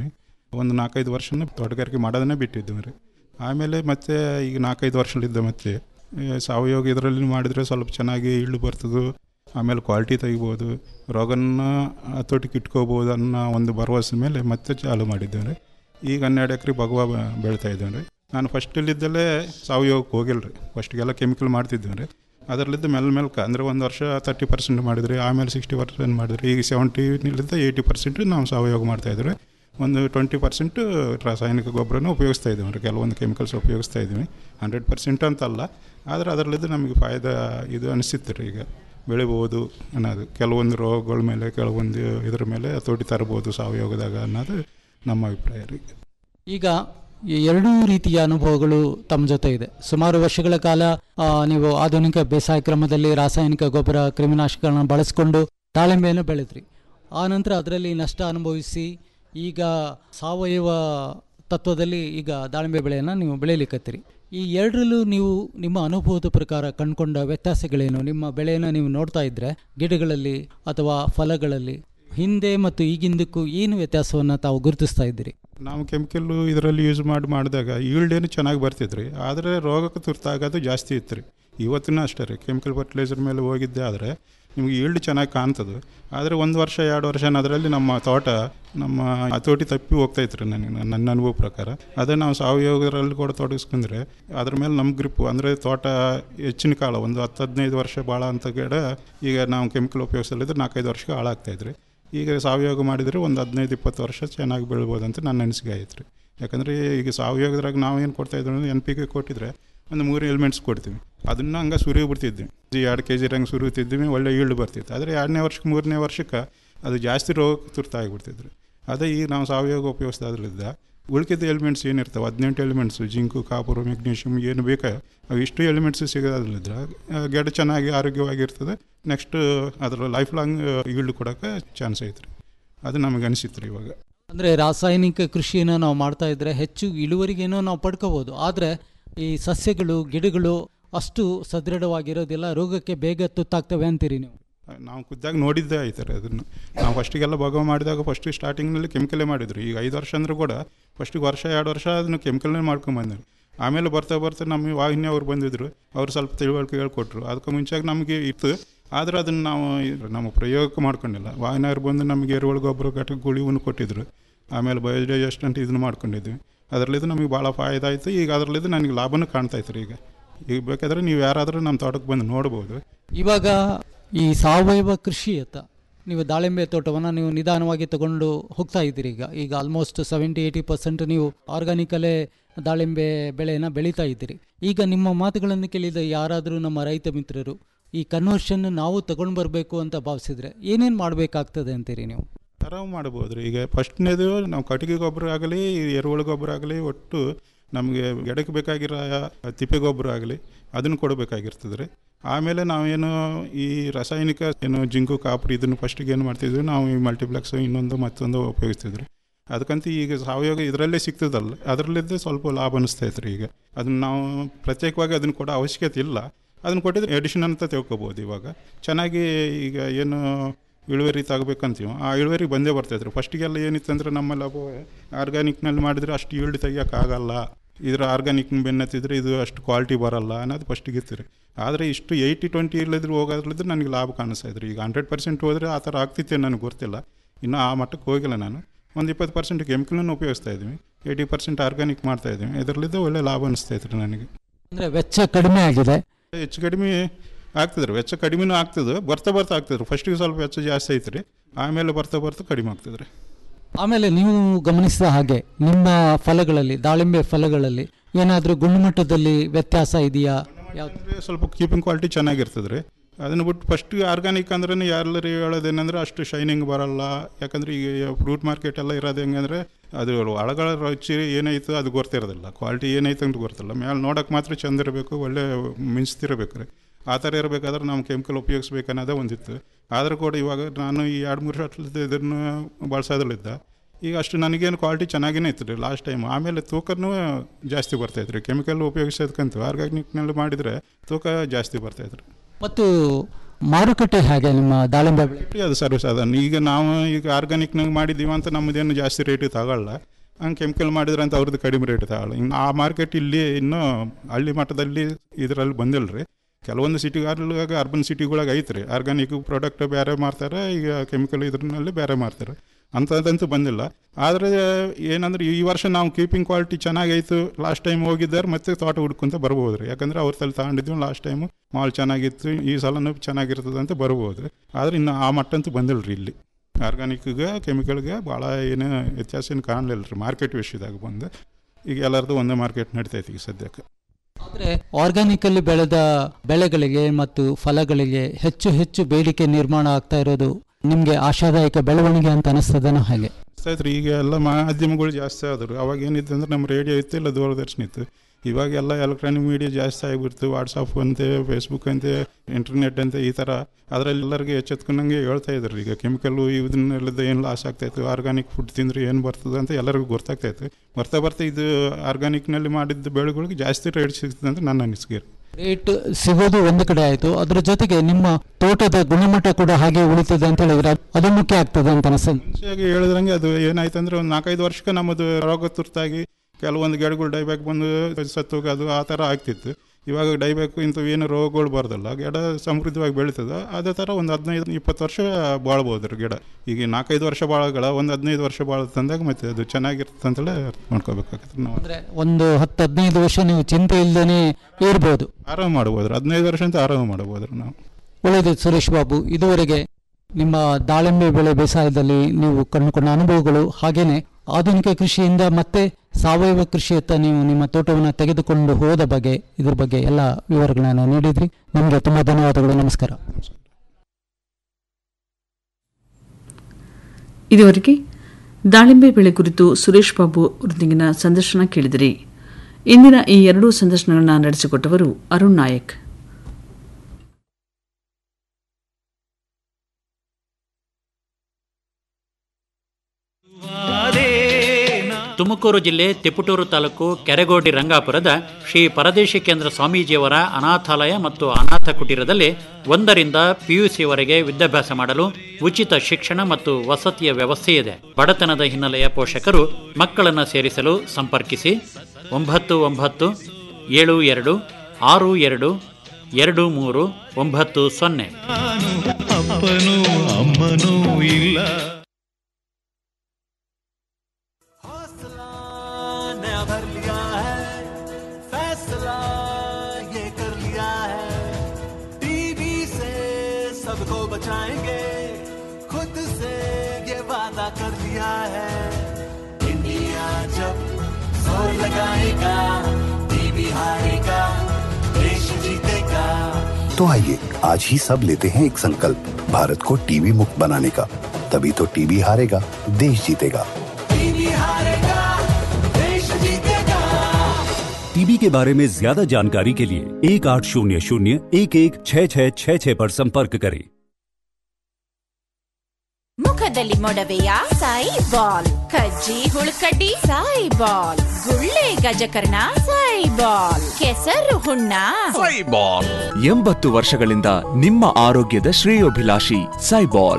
ಒಂದು ನಾಲ್ಕೈದು ವರ್ಷನ ತೋಟಗಾರಿಕೆ ಮಾಡೋದನ್ನೇ ಬಿಟ್ಟಿದ್ದೀವಿ ರೀ ಆಮೇಲೆ ಮತ್ತೆ ಈಗ ನಾಲ್ಕೈದು ವರ್ಷಲಿದ್ದ ಮತ್ತೆ ಈ ಸಾವಯವ ಇದರಲ್ಲಿ ಮಾಡಿದರೆ ಸ್ವಲ್ಪ ಚೆನ್ನಾಗಿ ಇಳ್ಳು ಬರ್ತದೆ ಆಮೇಲೆ ಕ್ವಾಲಿಟಿ ತೆಗಿಬೋದು ರೋಗನ ಹತೋಟಿಗೆ ಇಟ್ಕೋಬೋದು ಅನ್ನೋ ಒಂದು ಭರವಸೆ ಮೇಲೆ ಮತ್ತೆ ಚಾಲು ಮಾಡಿದ್ದೇವೆ ಈಗ ಹನ್ನೆರಡು ಎಕರೆ ಭಗವ ಬ- ಬೆಳಿತಾ ಇದ್ದೇವೆ ರೀ ನಾನು ಫಸ್ಟಲ್ಲಿದ್ದಲ್ಲೇ ಸಾವಯವಕ್ಕೆ ಹೋಗಿಲ್ಲ ರೀ ಫಸ್ಟಿಗೆಲ್ಲ ಕೆಮಿಕಲ್ ಮಾಡ್ತಿದ್ದೇವೆ ರೀ ಅದರಲ್ಲಿದ್ದ ಮೇಲೆ ಮೇಲ್ಕ ಅಂದರೆ ಒಂದು ವರ್ಷ ತರ್ಟಿ ಪರ್ಸೆಂಟ್ ಮಾಡಿದ್ರಿ ಆಮೇಲೆ ಸಿಕ್ಸ್ಟಿ ಪರ್ಸೆಂಟ್ ಮಾಡಿದ್ರಿ ಈಗ ಸೆವೆಂಟಿನಿಂದ ಏಯ್ಟಿ ಪರ್ಸೆಂಟ್ ನಾವು ಸಾವಯವ ಮಾಡ್ತಾ ಇದ್ವಿ ಒಂದು ಟ್ವೆಂಟಿ ಪರ್ಸೆಂಟ್ ರಾಸಾಯನಿಕ ಗೊಬ್ಬರನ ಉಪಯೋಗಿಸ್ತಾ ಇದ್ದೀವಿ ರೀ ಕೆಲವೊಂದು ಕೆಮಿಕಲ್ಸ್ ಉಪಯೋಗಿಸ್ತಾ ಇದ್ದೀವಿ ಹಂಡ್ರೆಡ್ ಪರ್ಸೆಂಟ್ ಅಂತಲ್ಲ ಆದರೆ ಅದರಲ್ಲಿದ್ದು ನಮಗೆ ಫಾಯ್ದಾ ಇದು ಅನಿಸುತ್ತೆ ರೀ ಈಗ ಬೆಳಿಬೋದು ಅನ್ನೋದು ಕೆಲವೊಂದು ರೋಗಗಳ ಮೇಲೆ ಕೆಲವೊಂದು ಇದ್ರ ಮೇಲೆ ಹತೋಟಿ ತರ್ಬೋದು ಸಾವಯವದಾಗ ಅನ್ನೋದು ನಮ್ಮ ಅಭಿಪ್ರಾಯ ರೀ ಈಗ ಈ ಎರಡೂ ರೀತಿಯ ಅನುಭವಗಳು ತಮ್ಮ ಜೊತೆ ಇದೆ ಸುಮಾರು ವರ್ಷಗಳ ಕಾಲ ಆ, ನೀವು ಆಧುನಿಕ ಬೇಸಾಯ ಕ್ರಮದಲ್ಲಿ ರಾಸಾಯನಿಕ ಗೊಬ್ಬರ ಕ್ರಿಮಿನಾಶಕಗಳನ್ನ ಬಳಸ್ಕೊಂಡು ದಾಳಿಂಬೆಯನ್ನು ಬೆಳೆದ್ರಿ ಆ ನಂತರ ಅದರಲ್ಲಿ ನಷ್ಟ ಅನುಭವಿಸಿ ಈಗ ಸಾವಯವ ತತ್ವದಲ್ಲಿ ಈಗ ದಾಳಿಂಬೆ ಬೆಳೆಯನ್ನು ನೀವು ಬೆಳೆಯಲಿಕ್ಕತ್ತೀರಿ ಈ ಎರಡರಲ್ಲೂ ನೀವು ನಿಮ್ಮ ಅನುಭವದ ಪ್ರಕಾರ ಕಂಡುಕೊಂಡ ವ್ಯತ್ಯಾಸಗಳೇನು ನಿಮ್ಮ ಬೆಳೆಯನ್ನು ನೀವು ನೋಡ್ತಾ ಇದ್ರೆ ಗಿಡಗಳಲ್ಲಿ ಅಥವಾ ಫಲಗಳಲ್ಲಿ ಹಿಂದೆ ಮತ್ತು ಈಗಿಂದಕ್ಕೂ ಏನು ವ್ಯತ್ಯಾಸವನ್ನು ತಾವು ಗುರುತಿಸ್ತಾ ಇದ್ದೀರಿ ನಾವು ಕೆಮಿಕಲ್ಲು ಇದರಲ್ಲಿ ಯೂಸ್ ಮಾಡಿ ಮಾಡಿದಾಗ ಈಲ್ಡ್ ಏನು ಚೆನ್ನಾಗಿ ಬರ್ತಿತ್ತು ರೀ ಆದರೆ ರೋಗಕ್ಕೆ ತುರ್ತಾಗೋದು ಜಾಸ್ತಿ ಇತ್ತು ರೀ ಇವತ್ತಿನ ಅಷ್ಟೇ ರೀ ಕೆಮಿಕಲ್ ಫರ್ಟಿಲೈಸರ್ ಮೇಲೆ ಹೋಗಿದ್ದೆ ಆದರೆ ನಿಮ್ಗೆ ಈಲ್ಡ್ ಚೆನ್ನಾಗಿ ಕಾಣ್ತದೆ ಆದರೆ ಒಂದು ವರ್ಷ ಎರಡು ವರ್ಷ ಅದರಲ್ಲಿ ನಮ್ಮ ತೋಟ ನಮ್ಮ ಹತೋಟಿ ತಪ್ಪಿ ಹೋಗ್ತೈತೆ ರೀ ನನಗೆ ನನ್ನ ನನ್ನ ಅನುಭವ ಪ್ರಕಾರ ಅದೇ ನಾವು ಸಾವಯವದಲ್ಲಿ ಕೂಡ ತೊಡಗಿಸ್ಕೊಂಡ್ರೆ ಅದ್ರ ಮೇಲೆ ನಮ್ಮ ಗ್ರಿಪ್ಪು ಅಂದರೆ ತೋಟ ಹೆಚ್ಚಿನ ಕಾಲ ಒಂದು ಹತ್ತು ಹದಿನೈದು ವರ್ಷ ಭಾಳ ಅಂತ ಗಿಡ ಈಗ ನಾವು ಕೆಮಿಕಲ್ ಉಪಯೋಗಿಸಲಿದ್ರೆ ನಾಲ್ಕೈದು ವರ್ಷಕ್ಕೆ ಹಾಳಾಗ್ತಾಯಿದ್ರಿ ಈಗ ಸಾವಯವ ಮಾಡಿದರೆ ಒಂದು ಹದಿನೈದು ಇಪ್ಪತ್ತು ವರ್ಷ ಚೆನ್ನಾಗಿ ಬೆಳ್ಬೋದು ಅಂತ ನನ್ನ ಅನಿಸಿಕೆ ಆಯ್ತು ರೀ ಯಾಕಂದರೆ ಈಗ ಸಾವಯವದ್ರಾಗ ನಾವು ಏನು ಕೊಡ್ತಾ ಇದ್ವಿ ಅಂದರೆ ಎನ್ ಪಿ ಕೆ ಕೊಟ್ಟಿದ್ರೆ ಒಂದು ಮೂರು ಎಲಿಮೆಂಟ್ಸ್ ಕೊಡ್ತೀವಿ ಅದನ್ನು ಹಂಗೆ ಸುರಿ ಬಿಡ್ತಿದ್ವಿ ಈ ಎರಡು ಕೆ ಜಿ ಹಂಗೆ ಸುರಿತಿದ್ವಿ ಒಳ್ಳೆ ಈಲ್ಡ್ ಬರ್ತಿತ್ತು ಆದರೆ ಎರಡನೇ ವರ್ಷಕ್ಕೆ ಮೂರನೇ ವರ್ಷಕ್ಕೆ ಅದು ಜಾಸ್ತಿ ರೋಗಕ್ಕೆ ತುರ್ತಾಗಿಬಿಡ್ತಿದ್ರು ಅದೇ ಈಗ ನಾವು ಸಾವಯವ ಉಪಯೋಗಿಸ್ದಾದ್ರಿಂದ ಉಳ್ಕಿದ ಎಲಿಮೆಂಟ್ಸ್ ಏನಿರ್ತಾವೆ ಹದಿನೆಂಟು ಎಲಿಮೆಂಟ್ಸು ಜಿಂಕು ಕಾಪರು ಮೆಗ್ನೀಷಿಯಮ್ ಏನು ಬೇಕಾ ಅವು ಇಷ್ಟು ಎಲಿಮೆಂಟ್ಸ್ ಸಿಗೋದ್ರಿಂದ ಗಿಡ ಚೆನ್ನಾಗಿ ಆರೋಗ್ಯವಾಗಿರ್ತದೆ ನೆಕ್ಸ್ಟ್ ಅದರ ಲೈಫ್ ಲಾಂಗ್ ಈಲ್ಡ್ ಕೊಡೋಕೆ ಚಾನ್ಸ್ ಐತ್ರಿ ಅದು ನಮಗೆ ಅನಿಸಿತ್ತು ರೀ ಇವಾಗ ಅಂದರೆ ರಾಸಾಯನಿಕ ಕೃಷಿಯನ್ನು ನಾವು ಮಾಡ್ತಾ ಇದ್ರೆ ಹೆಚ್ಚು ಇಳುವರಿಗೇನೋ ನಾವು ಪಡ್ಕೋಬೋದು ಆದರೆ ಈ ಸಸ್ಯಗಳು ಗಿಡಗಳು ಅಷ್ಟು ಸದೃಢವಾಗಿರೋದಿಲ್ಲ ರೋಗಕ್ಕೆ ಬೇಗ ತುತ್ತಾಗ್ತವೆ ಅಂತೀರಿ ನೀವು ನಾವು ಖುದ್ದಾಗಿ ನೋಡಿದ್ದೇ ಆಯ್ತಾರೆ ಅದನ್ನು ನಾವು ಫಸ್ಟಿಗೆಲ್ಲ ಭಗವ ಮಾಡಿದಾಗ ಫಸ್ಟ್ ಸ್ಟಾರ್ಟಿಂಗ್ನಲ್ಲಿ ಕೆಮಿಕಲೇ ಮಾಡಿದ್ರು ಈಗ ಐದು ವರ್ಷ ಅಂದರೂ ಕೂಡ ಫಸ್ಟಿಗೆ ವರ್ಷ ಎರಡು ವರ್ಷ ಅದನ್ನು ಕೆಮಿಕಲ್ನೇ ಮಾಡ್ಕೊಂಬಂದರು ಆಮೇಲೆ ಬರ್ತಾ ಬರ್ತಾ ನಮ್ಮ ವಾಹಿನಿ ಅವ್ರು ಬಂದಿದ್ರು ಅವ್ರು ಸ್ವಲ್ಪ ತಿಳುವಳಿಕೆ ಹೇಳ್ಕೊಟ್ರು ಅದಕ್ಕೆ ಮುಂಚಾಗ ನಮಗೆ ಇತ್ತು ಆದರೆ ಅದನ್ನು ನಾವು ನಮ್ಮ ಪ್ರಯೋಗಕ್ಕೆ ಮಾಡ್ಕೊಂಡಿಲ್ಲ ವಾಹಿನಿಯವ್ರು ಬಂದು ನಮಗೆ ಎರೆಹುಳು ಗೊಬ್ಬರ ಘಟಕ ಗುಳಿವನ್ನು ಕೊಟ್ಟಿದ್ರು ಆಮೇಲೆ ಬಯೋಡೈಜೆಸ್ಟೆಂಟ್ ಇದನ್ನು ಮಾಡ್ಕೊಂಡಿದ್ವಿ ಅದರಲ್ಲಿದ್ದು ನಮಗೆ ಭಾಳ ಫಾಯ್ದೆ ಆಯಿತು ಈಗ ಅದರಲ್ಲಿದ್ದು ನನಗೆ ಲಾಭನೂ ಕಾಣ್ತಾ ಇತ್ತು ರೀ ಈಗ ಈಗ ಬೇಕಾದರೆ ನೀವು ಯಾರಾದರೂ ನಮ್ಮ ತೋಟಕ್ಕೆ ಬಂದು ನೋಡ್ಬೋದು ಇವಾಗ ಈ ಸಾವಯವ ಕೃಷಿಯತ್ತ ನೀವು ದಾಳಿಂಬೆ ತೋಟವನ್ನು ನೀವು ನಿಧಾನವಾಗಿ ತಗೊಂಡು ಹೋಗ್ತಾ ಇದ್ದೀರಿ ಈಗ ಈಗ ಆಲ್ಮೋಸ್ಟ್ ಸೆವೆಂಟಿ ಏಯ್ಟಿ ಪರ್ಸೆಂಟ್ ನೀವು ಆರ್ಗಾನಿಕಲ್ಲೇ ದಾಳಿಂಬೆ ಬೆಳೆಯನ್ನು ಬೆಳೀತಾ ಇದ್ದೀರಿ ಈಗ ನಿಮ್ಮ ಮಾತುಗಳನ್ನು ಕೇಳಿದ ಯಾರಾದರೂ ನಮ್ಮ ರೈತ ಮಿತ್ರರು ಈ ಕನ್ವರ್ಷನ್ ನಾವು ತಗೊಂಡು ಬರಬೇಕು ಅಂತ ಭಾವಿಸಿದ್ರೆ ಏನೇನು ಮಾಡಬೇಕಾಗ್ತದೆ ಅಂತೀರಿ ನೀವು ಆರಾಮ್ ಮಾಡ್ಬೋದು ರೀ ಈಗ ಫಸ್ಟ್ನೇದು ನಾವು ಕಟ್ಟಿಗೆ ಗೊಬ್ಬರ ಆಗಲಿ ಎರೆಹುಳು ಗೊಬ್ಬರ ಆಗಲಿ ಒಟ್ಟು ನಮಗೆ ಗಿಡಕ್ಕೆ ಬೇಕಾಗಿರೋ ತಿಪ್ಪೆ ಗೊಬ್ಬರ ಆಗಲಿ ಅದನ್ನು ಕೊಡಬೇಕಾಗಿರ್ತದೆ ರೀ ಆಮೇಲೆ ನಾವೇನು ಈ ರಾಸಾಯನಿಕ ಏನು ಜಿಂಕು ಕಾಪುರಿ ಇದನ್ನು ಫಸ್ಟಿಗೆ ಏನು ಮಾಡ್ತಿದ್ವಿ ನಾವು ಈ ಮಲ್ಟಿಪ್ಲೆಕ್ಸ್ ಇನ್ನೊಂದು ಮತ್ತೊಂದು ಉಪಯೋಗಿಸ್ತಿದ್ವಿ ಅದಕ್ಕಂತ ಈಗ ಸಾವಯವ ಇದರಲ್ಲೇ ಸಿಗ್ತದಲ್ಲ ಅದರಲ್ಲಿದ್ದೇ ಸ್ವಲ್ಪ ಲಾಭ ಅನಿಸ್ತೈತೆ ರೀ ಈಗ ಅದನ್ನು ನಾವು ಪ್ರತ್ಯೇಕವಾಗಿ ಅದನ್ನು ಕೊಡೋ ಅವಶ್ಯಕತೆ ಇಲ್ಲ ಅದನ್ನು ಕೊಟ್ಟಿದ್ರೆ ಎಡಿಷನ್ ಅಂತ ತಿಳ್ಕೊಬೋದು ಇವಾಗ ಚೆನ್ನಾಗಿ ಈಗ ಏನು ಇಳುವರಿ ತಗೋಬೇಕಂತೀವಿ ಆ ಇಳುವರಿ ಬಂದೇ ಬರ್ತೈತೆ ರೀ ಫಸ್ಟಿಗೆಲ್ಲ ಏನಿತ್ತು ಅಂದರೆ ನಮ್ಮಲ್ಲಿ ಅವು ಆರ್ಗ್ಯಾನಿಕ್ನಲ್ಲಿ ಮಾಡಿದರೆ ಅಷ್ಟು ಈಲ್ಡ್ ತೆಗಿಯೋಕ್ಕಾಗಲ್ಲ ಇದ್ರ ಆರ್ಗ್ಯಾನಿಕ್ ಬೆನ್ನತ್ತಿದ್ರೆ ಇದು ಅಷ್ಟು ಕ್ವಾಲಿಟಿ ಬರಲ್ಲ ಅನ್ನೋದು ಫಸ್ಟಿಗೆ ಇತ್ತು ರೀ ಆದರೆ ಇಷ್ಟು ಏಯ್ಟಿ ಟ್ವೆಂಟಿ ಇಲ್ಲದ್ರೆ ಹೋಗೋದ್ರಲ್ಲಿದ್ರೆ ನನಗೆ ಲಾಭ ಕಾಣಿಸ್ತಾ ಇದ್ರಿ ಈಗ ಹಂಡ್ರೆಡ್ ಪರ್ಸೆಂಟ್ ಹೋದರೆ ಆ ಥರ ಆಗ್ತಿತ್ತೆ ನನಗೆ ಗೊತ್ತಿಲ್ಲ ಇನ್ನೂ ಆ ಮಟ್ಟಕ್ಕೆ ಹೋಗಿಲ್ಲ ನಾನು ಒಂದು ಇಪ್ಪತ್ತು ಪರ್ಸೆಂಟ್ ಕೆಮಿಕಲನ್ನು ಉಪಯೋಗಿಸ್ತಾ ಇದ್ವಿ ಏಯ್ಟಿ ಪರ್ಸೆಂಟ್ ಆರ್ಗ್ಯಾನಿಕ್ ಮಾಡ್ತಾ ಇದ್ವಿ ಇದರಲ್ಲಿದ್ದು ಒಳ್ಳೆ ಲಾಭ ಅನಿಸ್ತೈತೆ ರೀ ನನಗೆ ಅಂದರೆ ವೆಚ್ಚ ಕಡಿಮೆ ಆಗಿದೆ ಹೆಚ್ಚು ಕಡಿಮೆ ಆಗ್ತದೆ ರೀ ವೆಚ್ಚ ಕಡಿಮೆನೂ ಆಗ್ತದೆ ಬರ್ತಾ ಬರ್ತಾ ಆಗ್ತದೆ ರೀ ಫಸ್ಟಿಗೆ ಸ್ವಲ್ಪ ವೆಚ್ಚ ಜಾಸ್ತಿ ಐತೆ ರೀ ಆಮೇಲೆ ಬರ್ತಾ ಬರ್ತಾ ಕಡಿಮೆ ಆಗ್ತದೆ ರೀ ಆಮೇಲೆ ನೀವು ಗಮನಿಸಿದ ಹಾಗೆ ನಿಮ್ಮ ಫಲಗಳಲ್ಲಿ ದಾಳಿಂಬೆ ಫಲಗಳಲ್ಲಿ ಏನಾದರೂ ಗುಣಮಟ್ಟದಲ್ಲಿ ವ್ಯತ್ಯಾಸ ಇದೆಯಾ ಯಾವ ಅಂದ್ರೆ ಸ್ವಲ್ಪ ಕೀಪಿಂಗ್ ಕ್ವಾಲಿಟಿ ಚೆನ್ನಾಗಿರ್ತದೆ ರೀ ಅದನ್ನು ಬಿಟ್ಟು ಫಸ್ಟ್ ಆರ್ಗಾನಿಕ್ ಅಂದ್ರೆ ಯಾರೆಲ್ಲರೂ ಹೇಳೋದೇನೆಂದ್ರೆ ಅಷ್ಟು ಶೈನಿಂಗ್ ಬರಲ್ಲ ಯಾಕಂದ್ರೆ ಈಗ ಫ್ರೂಟ್ ಮಾರ್ಕೆಟ್ ಎಲ್ಲ ಇರೋದು ಹೆಂಗಂದ್ರೆ ಅದು ಒಳಗಳ ರುಚಿ ಏನೈತೆ ಅದು ಗೊತ್ತಿರೋದಿಲ್ಲ ಕ್ವಾಲಿಟಿ ಏನೈತೆ ಅಂತ ಗೊತ್ತಿಲ್ಲ ಮೇಲೆ ನೋಡೋಕೆ ಮಾತ್ರ ಚಂದ ಇರಬೇಕು ಒಳ್ಳೆ ಮಿಂಚ್ತಿರಬೇಕು ರೀ ಆ ಥರ ಇರಬೇಕಾದ್ರೆ ನಾವು ಕೆಮಿಕಲ್ ಉಪಯೋಗಿಸ್ಬೇಕು ಅನ್ನೋದೇ ಒಂದಿತ್ತು ಆದರೂ ಕೂಡ ಇವಾಗ ನಾನು ಈ ಎರಡು ಮೂರು ವರ್ಷದ ಇದನ್ನು ಬಳಸೋದ್ರಲ್ಲಿದ್ದ ಈಗ ಅಷ್ಟು ನನಗೇನು ಕ್ವಾಲಿಟಿ ಚೆನ್ನಾಗೇ ಇತ್ತು ರೀ ಲಾಸ್ಟ್ ಟೈಮ್ ಆಮೇಲೆ ತೂಕನೂ ಜಾಸ್ತಿ ಬರ್ತೈತೆ ರೀ ಕೆಮಿಕಲ್ ಉಪಯೋಗಿಸೋದಕ್ಕಂತೂ ಆರ್ಗ್ಯಾನಿಕ್ನಲ್ಲಿ ಮಾಡಿದರೆ ತೂಕ ಜಾಸ್ತಿ ಬರ್ತೈತೆ ರೀ ಮತ್ತು ಮಾರುಕಟ್ಟೆ ಹೇಗೆ ನಿಮ್ಮ ದಾಳಿಂಬೆ ಬೆಳೆ ಅದು ಸರ್ವಿಸ್ ಅದನ್ನು ಈಗ ನಾವು ಈಗ ಆರ್ಗ್ಯಾನಿಕ್ನಾಗ ಮಾಡಿದ್ದೀವಿ ಅಂತ ನಮ್ಮದೇನು ಜಾಸ್ತಿ ರೇಟಿಗೆ ತಗೊಳ್ಳ ಹಂಗೆ ಕೆಮಿಕಲ್ ಮಾಡಿದ್ರೆ ಅಂತ ಅವ್ರದ್ದು ಕಡಿಮೆ ರೇಟ್ ತಾಳು ಇನ್ನು ಆ ಮಾರ್ಕೆಟ್ ಇಲ್ಲಿ ಇನ್ನೂ ಹಳ್ಳಿ ಮಟ್ಟದಲ್ಲಿ ಇದರಲ್ಲಿ ಬಂದಿಲ್ಲ ರೀ ಕೆಲವೊಂದು ಸಿಟಿಗಾರಲಾಗ ಅರ್ಬನ್ ಸಿಟಿಗಳಾಗ ಐತ್ರಿ ಆರ್ಗಾನಿಕ್ ಪ್ರಾಡಕ್ಟ್ ಬೇರೆ ಮಾರ್ತಾರೆ ಈಗ ಕೆಮಿಕಲ್ ಇದ್ರಲ್ಲಿ ಬೇರೆ ಮಾರ್ತಾರೆ ಅಂಥದ್ದಂತೂ ಬಂದಿಲ್ಲ ಆದರೆ ಏನಂದ್ರೆ ಈ ವರ್ಷ ನಾವು ಕೀಪಿಂಗ್ ಕ್ವಾಲಿಟಿ ಚೆನ್ನಾಗೈತು ಲಾಸ್ಟ್ ಟೈಮ್ ಹೋಗಿದ್ದಾರೆ ಮತ್ತೆ ತೋಟ ಹುಡ್ಕೊಂತ ಬರ್ಬೋದು ರೀ ಯಾಕಂದ್ರೆ ಅವ್ರ ತಲೆ ತಗೊಂಡಿದ್ವಿ ಲಾಸ್ಟ್ ಟೈಮು ಮಾಲ್ ಚೆನ್ನಾಗಿತ್ತು ಈ ಸಲನೂ ಚೆನ್ನಾಗಿರ್ತದೆ ಅಂತ ಬರ್ಬೋದು ರೀ ಆದರೆ ಇನ್ನು ಆ ಮಟ್ಟ ಅಂತೂ ಬಂದಿಲ್ಲ ರೀ ಇಲ್ಲಿ ಆರ್ಗಾನಿಕ್ಗೆ ಕೆಮಿಕಲ್ಗೆ ಭಾಳ ಏನು ವ್ಯತ್ಯಾಸ ಏನು ಕಾಣಲಿಲ್ಲ ರೀ ಮಾರ್ಕೆಟ್ ವಿಷಯದಾಗ ಬಂದು ಈಗ ಎಲ್ಲರದು ಒಂದೇ ಮಾರ್ಕೆಟ್ ನಡೀತೈತಿ ಈಗ ಸದ್ಯಕ್ಕೆ ಆದರೆ ಆರ್ಗ್ಯಾನಿಕಲ್ಲಿ ಬೆಳೆದ ಬೆಳೆಗಳಿಗೆ ಮತ್ತು ಫಲಗಳಿಗೆ ಹೆಚ್ಚು ಹೆಚ್ಚು ಬೇಡಿಕೆ ನಿರ್ಮಾಣ ಆಗ್ತಾ ಇರೋದು ನಿಮಗೆ ಆಶಾದಾಯಕ ಬೆಳವಣಿಗೆ ಅಂತ ಅನಿಸ್ತದನ ಹಾಗೆ ಆಯ್ತು ಈಗ ಎಲ್ಲ ಮಾಧ್ಯಮಗಳು ಜಾಸ್ತಿ ಆದರು ಅವಾಗ ಏನಿತ್ತು ಅಂದ್ರೆ ನಮ್ಮ ರೇಡಿಯೋ ಇತ್ತು ಇಲ್ಲ ದೂರದರ್ಶನ ಇತ್ತು ಇವಾಗ ಎಲ್ಲ ಎಲೆಕ್ಟ್ರಾನಿಕ್ ಮೀಡಿಯಾ ಜಾಸ್ತಿ ಆಗಿಬಿಡ್ತು ವಾಟ್ಸಪ್ ಅಂತೆ ಫೇಸ್ಬುಕ್ ಅಂತೆ ಇಂಟರ್ನೆಟ್ ಅಂತೆ ಈ ಥರ ಅದರಲ್ಲಿ ಎಲ್ಲರಿಗೆ ಎಚ್ಚೆತ್ಕೊಂಡಂಗೆ ಹೇಳ್ತಾ ಇದ್ರು ಈಗ ಕೆಮಿಕಲ್ಲು ಇದನ್ನೆಲ್ಲದ ಏನು ಲಾಸ್ ಆಗ್ತಾಯಿತ್ತು ಆರ್ಗಾನಿಕ್ ಫುಡ್ ತಿಂದರೆ ಏನು ಬರ್ತದೆ ಅಂತ ಎಲ್ಲರಿಗೂ ಗೊತ್ತಾಗ್ತಾಯಿತ್ತು ಬರ್ತಾ ಬರ್ತಾ ಇದು ಆರ್ಗಾನಿಕ್ನಲ್ಲಿ ಮಾಡಿದ್ದ ಬೆಳೆಗಳಿಗೆ ಜಾಸ್ತಿ ರೇಟ್ ಸಿಗ್ತದೆ ಅಂತ ನನ್ನ ಅನಿಸಿಕೆ ರೇಟ್ ಸಿಗೋದು ಒಂದು ಕಡೆ ಆಯಿತು ಅದರ ಜೊತೆಗೆ ನಿಮ್ಮ ತೋಟದ ಗುಣಮಟ್ಟ ಕೂಡ ಹಾಗೆ ಉಳಿತದೆ ಅಂತ ಹೇಳಿದ್ರೆ ಅದು ಮುಖ್ಯ ಆಗ್ತದೆ ಅಂತ ಅನಿಸ್ತದೆ ಮುಂಚೆಗೆ ಹೇಳಿದ್ರಂಗೆ ಅದು ಏನಾಯ್ತು ಅಂದ್ರೆ ಒಂದು ನಾಲ್ಕೈದು ವರ್ಷಕ್ಕೆ ನಮ್ಮದು ರೋಗ ತುರ್ತಾಗಿ ಕೆಲವೊಂದು ಗಿಡಗಳು ಡೈಬ್ಯಾಕ್ ಬಂದು ಸತ್ತೋಗೋದು ಆ ಥರ ಆಗ್ತಿತ್ತು ಇವಾಗ ಡೈಬ್ಯಾಕ್ ಇಂಥವು ಏನು ರೋಗಗಳು ಬರೋದಲ್ಲ ಗಿಡ ಸಮೃದ್ಧವಾಗಿ ಬೆಳೀತದೆ ಅದೇ ಥರ ಒಂದು ಹದಿನೈದು ಇಪ್ಪತ್ತು ವರ್ಷ ಬಾಳ್ಬೋದು ರೀ ಗಿಡ ಈಗ ನಾಲ್ಕೈದು ವರ್ಷ ಬಾಳಗಳ ಒಂದು ಹದಿನೈದು ವರ್ಷ ಬಾಳುತ್ತಂದಾಗ ಮತ್ತೆ ಅದು ಚೆನ್ನಾಗಿರುತ್ತೆ ಅಂತಲೇ ನೋಡ್ಕೋಬೇಕಾಗತ್ತೆ ನಾವು ಅಂದ್ರೆ ಒಂದು ಹತ್ತು ಹದಿನೈದು ವರ್ಷ ನೀವು ಚಿಂತೆ ಇಲ್ಲದೇ ಇರ್ಬೋದು ಆರಾಮ ಮಾಡ್ಬೋದು ಹದಿನೈದು ವರ್ಷ ಅಂತ ಆರಾಮ ಮಾಡ್ಬೋದು ನಾವು ಒಳ್ಳೆಯದು ಸುರೇಶ್ ಬಾಬು ಇದುವರೆಗೆ ನಿಮ್ಮ ದಾಳಿಂಬೆ ಬೆಳೆ ಬೇಸಾಯದಲ್ಲಿ ನೀವು ಕಂಡುಕೊಂಡ ಅನುಭವಗಳು ಹಾಗೇನೆ ಆಧುನಿಕ ಕೃಷಿಯಿಂದ ಮತ್ತೆ ಸಾವಯವ ಕೃಷಿಯತ್ತ ನೀವು ನಿಮ್ಮ ತೋಟವನ್ನು ತೆಗೆದುಕೊಂಡು ಹೋದ ಬಗ್ಗೆ ಇದ್ರ ಬಗ್ಗೆ ಎಲ್ಲ ವಿವರಗಳನ್ನ ನೀಡಿದ್ರಿ ನಿಮಗೆ ತುಂಬಾ ಧನ್ಯವಾದಗಳು ನಮಸ್ಕಾರ ಇದುವರೆಗೆ ದಾಳಿಂಬೆ ಬೆಳೆ ಕುರಿತು ಸುರೇಶ್ ಬಾಬು ಅವರೊಂದಿಗಿನ ಸಂದರ್ಶನ ಕೇಳಿದಿರಿ ಇಂದಿನ ಈ ಎರಡೂ ಸಂದರ್ಶನಗಳನ್ನ ನಡೆಸಿಕೊಟ್ಟವರು ಅರುಣ್ ನಾಯಕ್ ತುಮಕೂರು ಜಿಲ್ಲೆ ತಿಪಟೂರು ತಾಲೂಕು ಕೆರೆಗೋಡಿ ರಂಗಾಪುರದ ಶ್ರೀ ಪರದೇಶಿ ಕೇಂದ್ರ ಸ್ವಾಮೀಜಿಯವರ ಅನಾಥಾಲಯ ಮತ್ತು ಅನಾಥ ಕುಟೀರದಲ್ಲಿ ಒಂದರಿಂದ ಪಿಯುಸಿವರೆಗೆ ವಿದ್ಯಾಭ್ಯಾಸ ಮಾಡಲು ಉಚಿತ ಶಿಕ್ಷಣ ಮತ್ತು ವಸತಿಯ ವ್ಯವಸ್ಥೆ ಇದೆ ಬಡತನದ ಹಿನ್ನೆಲೆಯ ಪೋಷಕರು ಮಕ್ಕಳನ್ನು ಸೇರಿಸಲು ಸಂಪರ್ಕಿಸಿ ಒಂಬತ್ತು ಒಂಬತ್ತು ಏಳು ಎರಡು ಆರು ಎರಡು ಎರಡು ಮೂರು ಒಂಬತ್ತು ಸೊನ್ನೆ ಅಪ್ಪನೂ ಅಮ್ಮನೂ ಇಲ್ಲ नया भर लिया है फैसला ये कर लिया है टीवी से सबको बचाएंगे खुद से ये वादा कर लिया है इंडिया जब जोर लगाएगा टीवी हारेगा देश जीतेगा तो आइए आज ही सब लेते हैं एक संकल्प भारत को टीवी मुक्त बनाने का तभी तो टीवी हारेगा देश जीतेगा टीवी हारेगा देश जीतेगा टीबी के बारे में ज्यादा जानकारी के लिए एक आठ शून्य शून्य एक एक छः छः छः छः पर संपर्क करें ಮುಖದಲ್ಲಿ ಮೊಡವೆಯ ಸಾಯಿ ಬಾಲ್ ಕಜ್ಜಿ ಹುಳುಕಡ್ಡಿ ಸಾಯಿ ಬಾಲ್ ಗುಳ್ಳೆ ಗಜಕರ್ಣ ಸಾಯಿ ಬಾಲ್ ಕೆಸರು ಹುಣ್ಣ ಸೈಬಾಲ್ ಎಂಬತ್ತು ವರ್ಷಗಳಿಂದ ನಿಮ್ಮ ಆರೋಗ್ಯದ ಶ್ರೇಯೋಭಿಲಾಷಿ ಸೈಬಾಲ್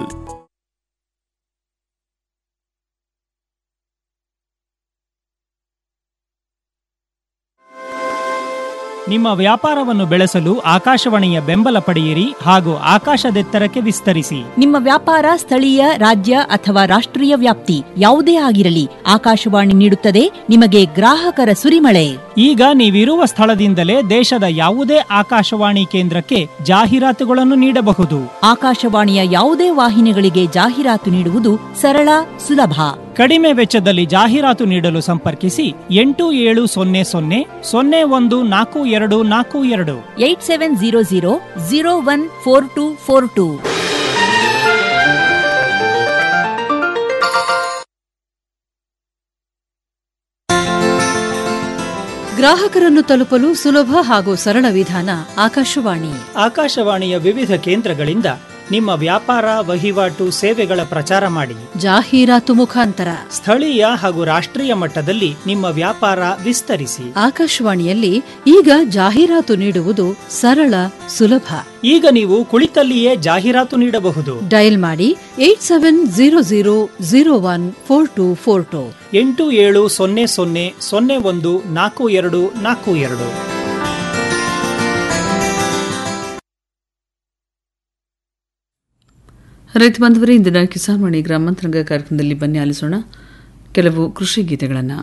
ನಿಮ್ಮ ವ್ಯಾಪಾರವನ್ನು ಬೆಳೆಸಲು ಆಕಾಶವಾಣಿಯ ಬೆಂಬಲ ಪಡೆಯಿರಿ ಹಾಗೂ ಆಕಾಶದೆತ್ತರಕ್ಕೆ ವಿಸ್ತರಿಸಿ ನಿಮ್ಮ ವ್ಯಾಪಾರ ಸ್ಥಳೀಯ ರಾಜ್ಯ ಅಥವಾ ರಾಷ್ಟ್ರೀಯ ವ್ಯಾಪ್ತಿ ಯಾವುದೇ ಆಗಿರಲಿ ಆಕಾಶವಾಣಿ ನೀಡುತ್ತದೆ ನಿಮಗೆ ಗ್ರಾಹಕರ ಸುರಿಮಳೆ ಈಗ ನೀವಿರುವ ಸ್ಥಳದಿಂದಲೇ ದೇಶದ ಯಾವುದೇ ಆಕಾಶವಾಣಿ ಕೇಂದ್ರಕ್ಕೆ ಜಾಹೀರಾತುಗಳನ್ನು ನೀಡಬಹುದು ಆಕಾಶವಾಣಿಯ ಯಾವುದೇ ವಾಹಿನಿಗಳಿಗೆ ಜಾಹೀರಾತು ನೀಡುವುದು ಸರಳ ಸುಲಭ ಕಡಿಮೆ ವೆಚ್ಚದಲ್ಲಿ ಜಾಹೀರಾತು ನೀಡಲು ಸಂಪರ್ಕಿಸಿ ಎಂಟು ಏಳು ಸೊನ್ನೆ ಸೊನ್ನೆ ಸೊನ್ನೆ ಒಂದು ನಾಲ್ಕು ಎರಡು ನಾಲ್ಕು ಎರಡು eight seven zero zero zero one four two four two ಗ್ರಾಹಕರನ್ನು ತಲುಪಲು ಸುಲಭ ಹಾಗೂ ಸರಳ ವಿಧಾನ ಆಕಾಶವಾಣಿ ಆಕಾಶವಾಣಿಯ ವಿವಿಧ ಕೇಂದ್ರಗಳಿಂದ ನಿಮ್ಮ ವ್ಯಾಪಾರ ವಹಿವಾಟು ಸೇವೆಗಳ ಪ್ರಚಾರ ಮಾಡಿ ಜಾಹೀರಾತು ಮುಖಾಂತರ ಸ್ಥಳೀಯ ಹಾಗೂ ರಾಷ್ಟ್ರೀಯ ಮಟ್ಟದಲ್ಲಿ ನಿಮ್ಮ ವ್ಯಾಪಾರ ವಿಸ್ತರಿಸಿ ಆಕಾಶವಾಣಿಯಲ್ಲಿ ಈಗ ಜಾಹೀರಾತು ನೀಡುವುದು ಸರಳ ಸುಲಭ ಈಗ ನೀವು ಕುಳಿತಲ್ಲಿಯೇ ಜಾಹೀರಾತು ನೀಡಬಹುದು ಡಯಲ್ ಮಾಡಿ eight seven zero zero zero one four two four two ಎಂಟು ಏಳು ಸೊನ್ನೆ ಸೊನ್ನೆ ಸೊನ್ನೆ ಒಂದು ನಾಲ್ಕು ಎರಡು ನಾಲ್ಕು ಎರಡು ರೈತ ಬಾಂಧವರೇ ಇಂದಿನ ಕಿಸಾನ್ ವಾಣಿ ಗ್ರಾಮಾಂತರಂಗ ಕಾರ್ಯಕ್ರಮದಲ್ಲಿ ಬನ್ನಿ ಆಲಿಸೋಣ ಕೆಲವು ಕೃಷಿ ಗೀತೆಗಳನ್ನು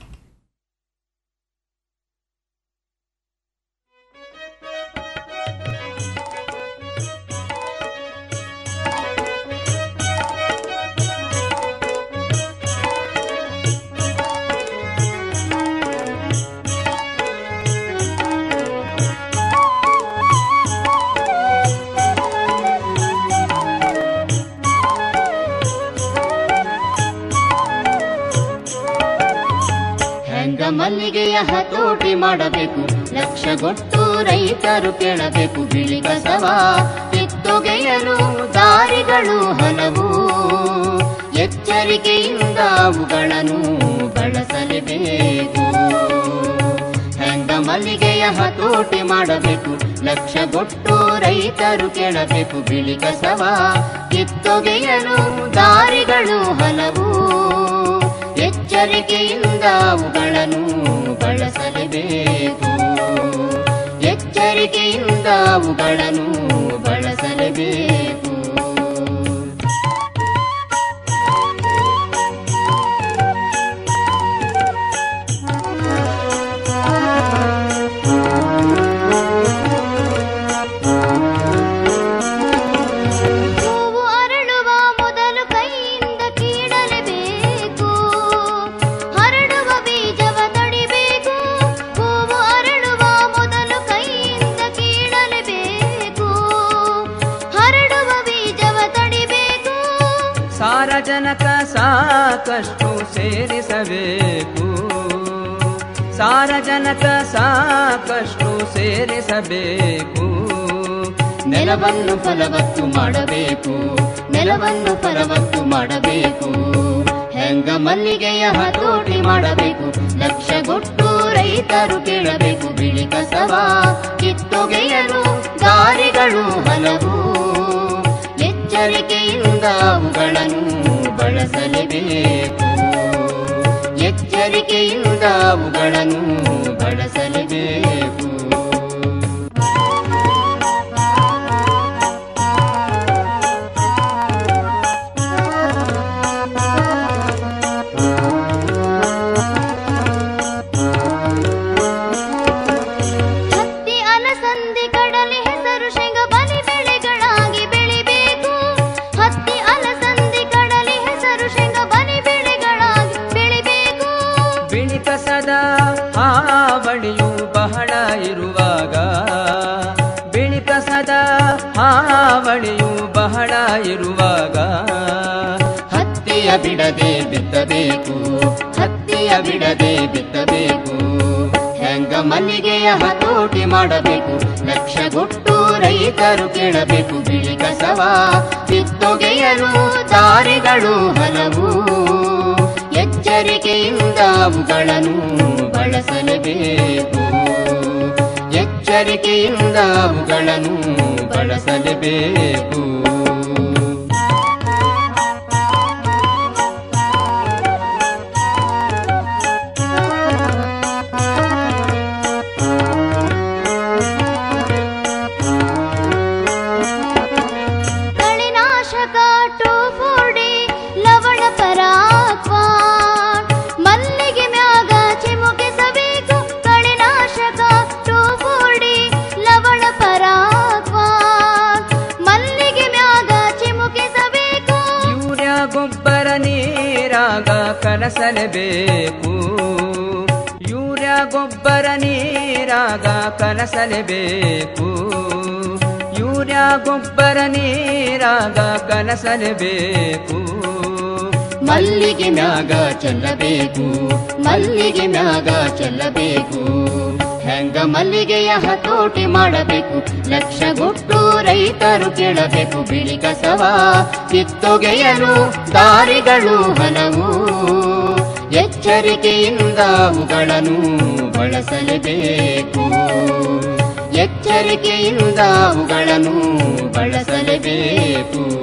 ಹೆಂಗ ಮಲ್ಲಿಗೆಯ ಹತೋಟಿ ಮಾಡಬೇಕು ಲಕ್ಷಗೊಟ್ಟು ರೈತರು ಕೇಳಬೇಕು ಬಿಳಿ ಕಸವ ಕಿತ್ತೊಗೆಯಲು ದಾರಿಗಳು ಹಲವು ಎಚ್ಚರಿಕೆಯಿಂದ ಅವುಗಳನ್ನು ಬಳಸಲೇಬೇಕು ಹೆಂಗ ಮಲ್ಲಿಗೆಯ ಹತೋಟಿ ಮಾಡಬೇಕು ಲಕ್ಷಗೊಟ್ಟು ರೈತರು ಕೇಳಬೇಕು ಬಿಳಿ ಕಸವ ಕಿತ್ತೊಗೆಯಲು ದಾರಿಗಳು ಹಲವು ಎಚ್ಚರಿಕೆಯಿಂದ ಅವುಗಳನ್ನು ಬಳಸಲೇಬೇಕು ಎಚ್ಚರಿಕೆಯಿಂದ ಅವುಗಳನ್ನು ಬಳಸಲೇಬೇಕು ಹೂವು ಅರಳುವ ಮೊದಲು ಕೈಯಿಂದ ಕೀಳಲೇಬೇಕು ಹರಡುವ ಬೀಜವ ತಡಿಬೇಕು ಹೂವು ಅರಳುವ ಮೊದಲು ಕೈಯಿಂದ ಕೀಳಲೇಬೇಕು ಹರಡುವ ಬೀಜವ ತಡಿಬೇಕು ಸಾರಜನಕ ಸಾಕಷ್ಟು ಸೇರಿಸಬೇಕು ಸಾರಜನಕ ಸಾಕಷ್ಟು ಸೇರಿಸಬೇಕು ನೆಲವನ್ನು ಫಲವತ್ತು ಮಾಡಬೇಕು ನೆಲವನ್ನು ಫಲವತ್ತು ಮಾಡಬೇಕು ಹೆಂಗ ಮಲ್ಲಿಗೆಯ ಹತೋಟಿ ಮಾಡಬೇಕು ಲಕ್ಷಗೊಟ್ಟು ರೈತರು ಕೇಳಬೇಕು ಬಿಳಿ ಕಸವ ಕಿತ್ತೊಗೆಯಲು ದಾರಿಗಳು ಹಲವು ಎಚ್ಚರಿಕೆಯಿಂದ ಅವುಗಳನ್ನು ಬಳಸಲೇಬೇಕು ಎಚ್ಚರಿಕೆಯಿಂದ ಅವುಗಳನ್ನು ಬಳಸಲೇಬೇಕು ಹತ್ತಿ ಅಲಸಂದಿ ಕಡಲೆ ಹೆಸರು ಶೇಂಗ ಬಲಿ ಬೆಳೆಗಳಾಗಿ ಬೆಳಿಬೇಕು ಹತ್ತಿ ಅಲಸಂದಿ ಕಡಲೆ ಹೆಸರು ಶೇಂಗ ಬಲಿ ಬೆಳೆಗಳಾಗಿ ಬೆಳಿಬೇಕು ಬಿಳಿ ಕಸದ ಹಾವಳಿಯು ಬಹಳ ಇರುವಾಗ ಬಿಳಿ ಕಸದ ಹಾವಳಿಯು ಬಹಳ ಇರುವಾಗ ಹತ್ತಿಯ ಬಿಡದೆ ಬಿತ್ತಬೇಕು ಹತ್ತಿಯ ಬಿಡದೆ ಬಿತ್ತಬೇಕು ಹೆಂಗ ಮಲ್ಲಿಗೆಯ ಹತೋಟಿ ಮಾಡಬೇಕು ಲಕ್ಷಗೊಟ್ಟು ರೈತರು ಕೇಳಬೇಕು ಬಿಳಿ ಕಸವ ಕಿತ್ತೊಗೆಯಲು ದಾರಿಗಳು ಹಲವು ಎಚ್ಚರಿಕೆಯಿಂದ ಅವುಗಳನ್ನು ಬಳಸಲೇಬೇಕು ಎಚ್ಚರಿಕೆಯಿಂದ ಅವುಗಳನ್ನು ಬಳಸಲೇಬೇಕು ಕಳೆನಾಶಕ ಟೋಫೋಡಿ ಲವಣ ಪರಾಕ್ವ ಮಲ್ಲಿಗೆ ಮ್ಯಾಗ ಚಿಮುಕಿಸಬೇಕು ಕಳೆನಾಶಕ ಟೋಫೋಡಿ ಲವಣ ಪರಾಕ್ವ ಮಲ್ಲಿಗೆ ಮ್ಯಾಗ ಚಿಮುಕಿಸಬೇಕು ಯೂರಿಯಾ ಗೊಬ್ಬರ ನೀರಾಗ ಕಲಸಲೇಬೇಕು ಯೂರಿಯಾ ಗೊಬ್ಬರ ನೀರಾಗ ಕಲಸಲೇಬೇಕು ಯೂರಿಯಾ ಗೊಬ್ಬರ ನೀರಾಗ ಕಲಸಲೇಬೇಕು ಮಲ್ಲಿಗೆ ಮ್ಯಾಗ ಚೆಲ್ಲಬೇಕು ಮಲ್ಲಿಗೆ ಮ್ಯಾಗ ಚೆಲ್ಲಬೇಕು ಹೆಂಗ ಮಲ್ಲಿಗೆಯ ಹತೋಟಿ ಮಾಡಬೇಕು ಲಕ್ಷಗೊಟ್ಟು ರೈತರು ಕೇಳಬೇಕು ಬಿಳಿ ಕಸವ ಕಿತ್ತೊಗೆಯಲು ದಾರಿಗಳು ಹಲವು ಎಚ್ಚರಿಕೆಯಿಂದ ಅವುಗಳನ್ನು ಬಳಸಲೇಬೇಕು ಎಚ್ಚರಿಕೆಯಿಂದ ಅವುಗಳನ್ನು ಬಳಸಲೇಬೇಕು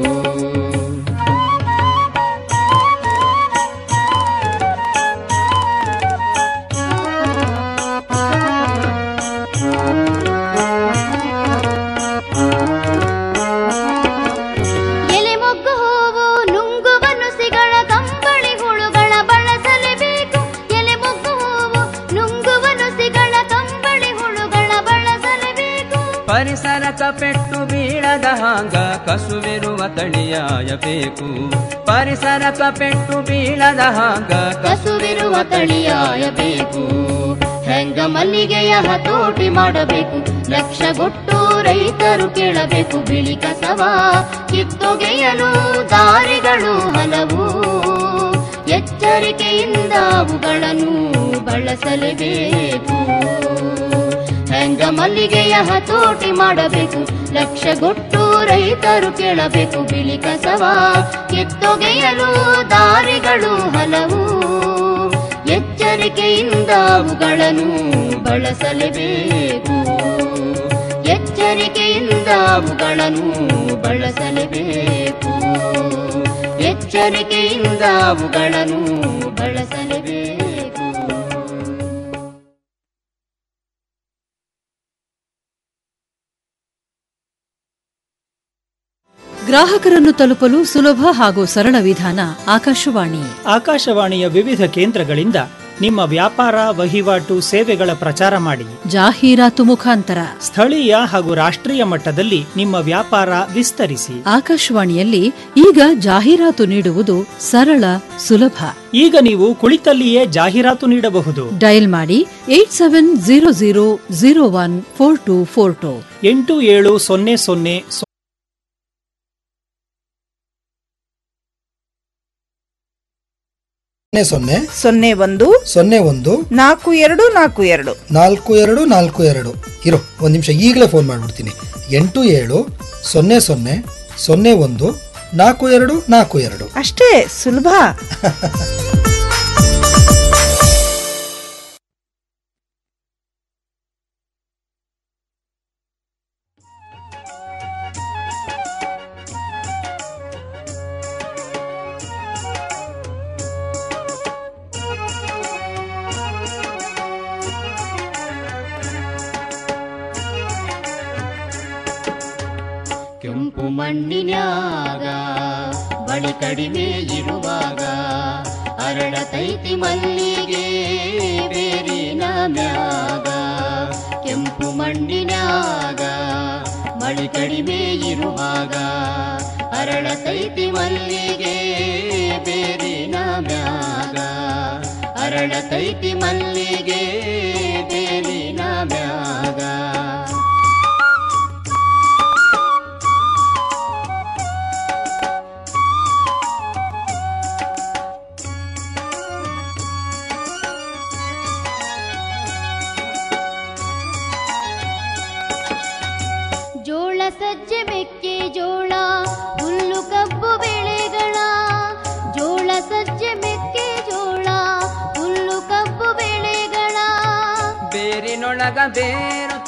ಎಲೆ ಮೊಗ್ಗು ಹೂವು ನುಂಗುವ ನುಸಿಗಳ ಕಂಬಳಿ ಹುಳುಗಳ ಬಳಸಲೇಬೇಕು ಎಲೆ ಮೊಗ್ಗು ಹೂವು ನುಂಗುವ ನುಸಿಗಳ ಕಂಬಳಿ ಹುಳುಗಳ ಬಳಸಲೇಬೇಕು ಪರಿಸರಕ ಪೆಟ್ಟು ಬೀಳದ ಹಾಂಗ ಕಸುವಿರುವ ತಳಿಯಾಯಬೇಕು ಪರಿಸರಕ ಪೆಟ್ಟು ಬೀಳದ ಹಾಂಗ ಕಸುವಿರುವ ತಳಿಯಾಯಬೇಕು ಹೆಂಗ ಮಲ್ಲಿಗೆಯ ಹತೋಟಿ ಮಾಡಬೇಕು ಲಕ್ಷಗೊಟ್ಟು ರೈತರು ಕೇಳಬೇಕು ಬಿಳಿ ಕಸವ ಕಿತ್ತೊಗೆಯಲು ದಾರಿಗಳು ಹಲವು ಎಚ್ಚರಿಕೆಯಿಂದ ಅವುಗಳನ್ನು ಬಳಸಲೇಬೇಕು ಹೆಂಗ ಮಲ್ಲಿಗೆಯ ಹತೋಟಿ ಮಾಡಬೇಕು ಲಕ್ಷಗೊಟ್ಟು ರೈತರು ಕೇಳಬೇಕು ಬಿಳಿ ಕಸವ ಕಿತ್ತೊಗೆಯಲು ದಾರಿಗಳು ಹಲವು ಎಚ್ಚರಿಕೆಯಿಂದ ಅವುಗಳನ್ನು ಬಳಸಲೇಬೇಕು ಎಚ್ಚರಿಕೆಯಿಂದ ಅವುಗಳನ್ನು ಬಳಸಲೇಬೇಕು ಎಚ್ಚರಿಕೆಯಿಂದ ಅವುಗಳನ್ನು ಬಳಸಲೇಬೇಕು ಗ್ರಾಹಕರನ್ನು ತಲುಪಲು ಸುಲಭ ಹಾಗೂ ಸರಳ ವಿಧಾನ ಆಕಾಶವಾಣಿ ಆಕಾಶವಾಣಿಯ ವಿವಿಧ ಕೇಂದ್ರಗಳಿಂದ ನಿಮ್ಮ ವ್ಯಾಪಾರ ವಹಿವಾಟು ಸೇವೆಗಳ ಪ್ರಚಾರ ಮಾಡಿ ಜಾಹೀರಾತು ಮುಖಾಂತರ ಸ್ಥಳೀಯ ಹಾಗೂ ರಾಷ್ಟ್ರೀಯ ಮಟ್ಟದಲ್ಲಿ ನಿಮ್ಮ ವ್ಯಾಪಾರ ವಿಸ್ತರಿಸಿ ಆಕಾಶವಾಣಿಯಲ್ಲಿ ಈಗ ಜಾಹೀರಾತು ನೀಡುವುದು ಸರಳ ಸುಲಭ ಈಗ ನೀವು ಕುಳಿತಲ್ಲಿಯೇ ಜಾಹೀರಾತು ನೀಡಬಹುದು ಡಯಲ್ ಮಾಡಿ eight seven zero zero zero one four two four two ಎಂಟು ಏಳು ಸೊನ್ನೆ ಸೊನ್ನೆ ಸೊನ್ನೆ ಸೊನ್ನೆ ಒಂದು ಸೊನ್ನೆ ಒಂದು ನಾಲ್ಕು ಎರಡು ನಾಲ್ಕು ಎರಡು ನಾಲ್ಕು ಎರಡು ನಾಲ್ಕು ಎರಡು ಇರೋ ಒಂದು ನಿಮಿಷ ಈಗಲೇ ಫೋನ್ ಮಾಡಿಬಿಡ್ತೀನಿ ಎಂಟು ಏಳು ಸೊನ್ನೆ ಸೊನ್ನೆ ಸೊನ್ನೆ ಒಂದು ನಾಲ್ಕು ಎರಡು ನಾಲ್ಕು ಎರಡು ಅಷ್ಟೇ ಸುಲಭ ಕೆಂಪು ಮಣ್ಣಿನ್ಯಾಗ ಬಳಿ ಕಡಿಮೆ ಇರುವಾಗ ಅರಳತೈತಿ ಮಲ್ಲಿಗೆ ಬೇರಿನ ಮ್ಯಾಗ ಕೆಂಪು ಮಣ್ಣಿನ್ಯಾಗ ಮಳಿ ಕಡಿಮೆ ಇರುವಾಗ ಅರಳತೈತಿ ಮಲ್ಲಿಗೆ ಬೇರಿನ ಮ್ಯಾಗ ಅರಳತೈತಿ ಮಲ್ಲಿಗೆ ಬೇರಿನ ಮ್ಯಾಗ ಜೋಳ ಸಜ್ಜೆ ಮೆಕ್ಕೆ ಜೋಳ ಹುಲ್ಲು ಕಬ್ಬು ಬೆಳೆಗಳ ಜೋಳ ಸಜ್ಜೆ ಮೆಕ್ಕೆ ಜೋಳ ಹುಲ್ಲು ಕಬ್ಬು ಬೆಳೆಗಳ ಬೇರಿನೊಳಗ ಬೇರು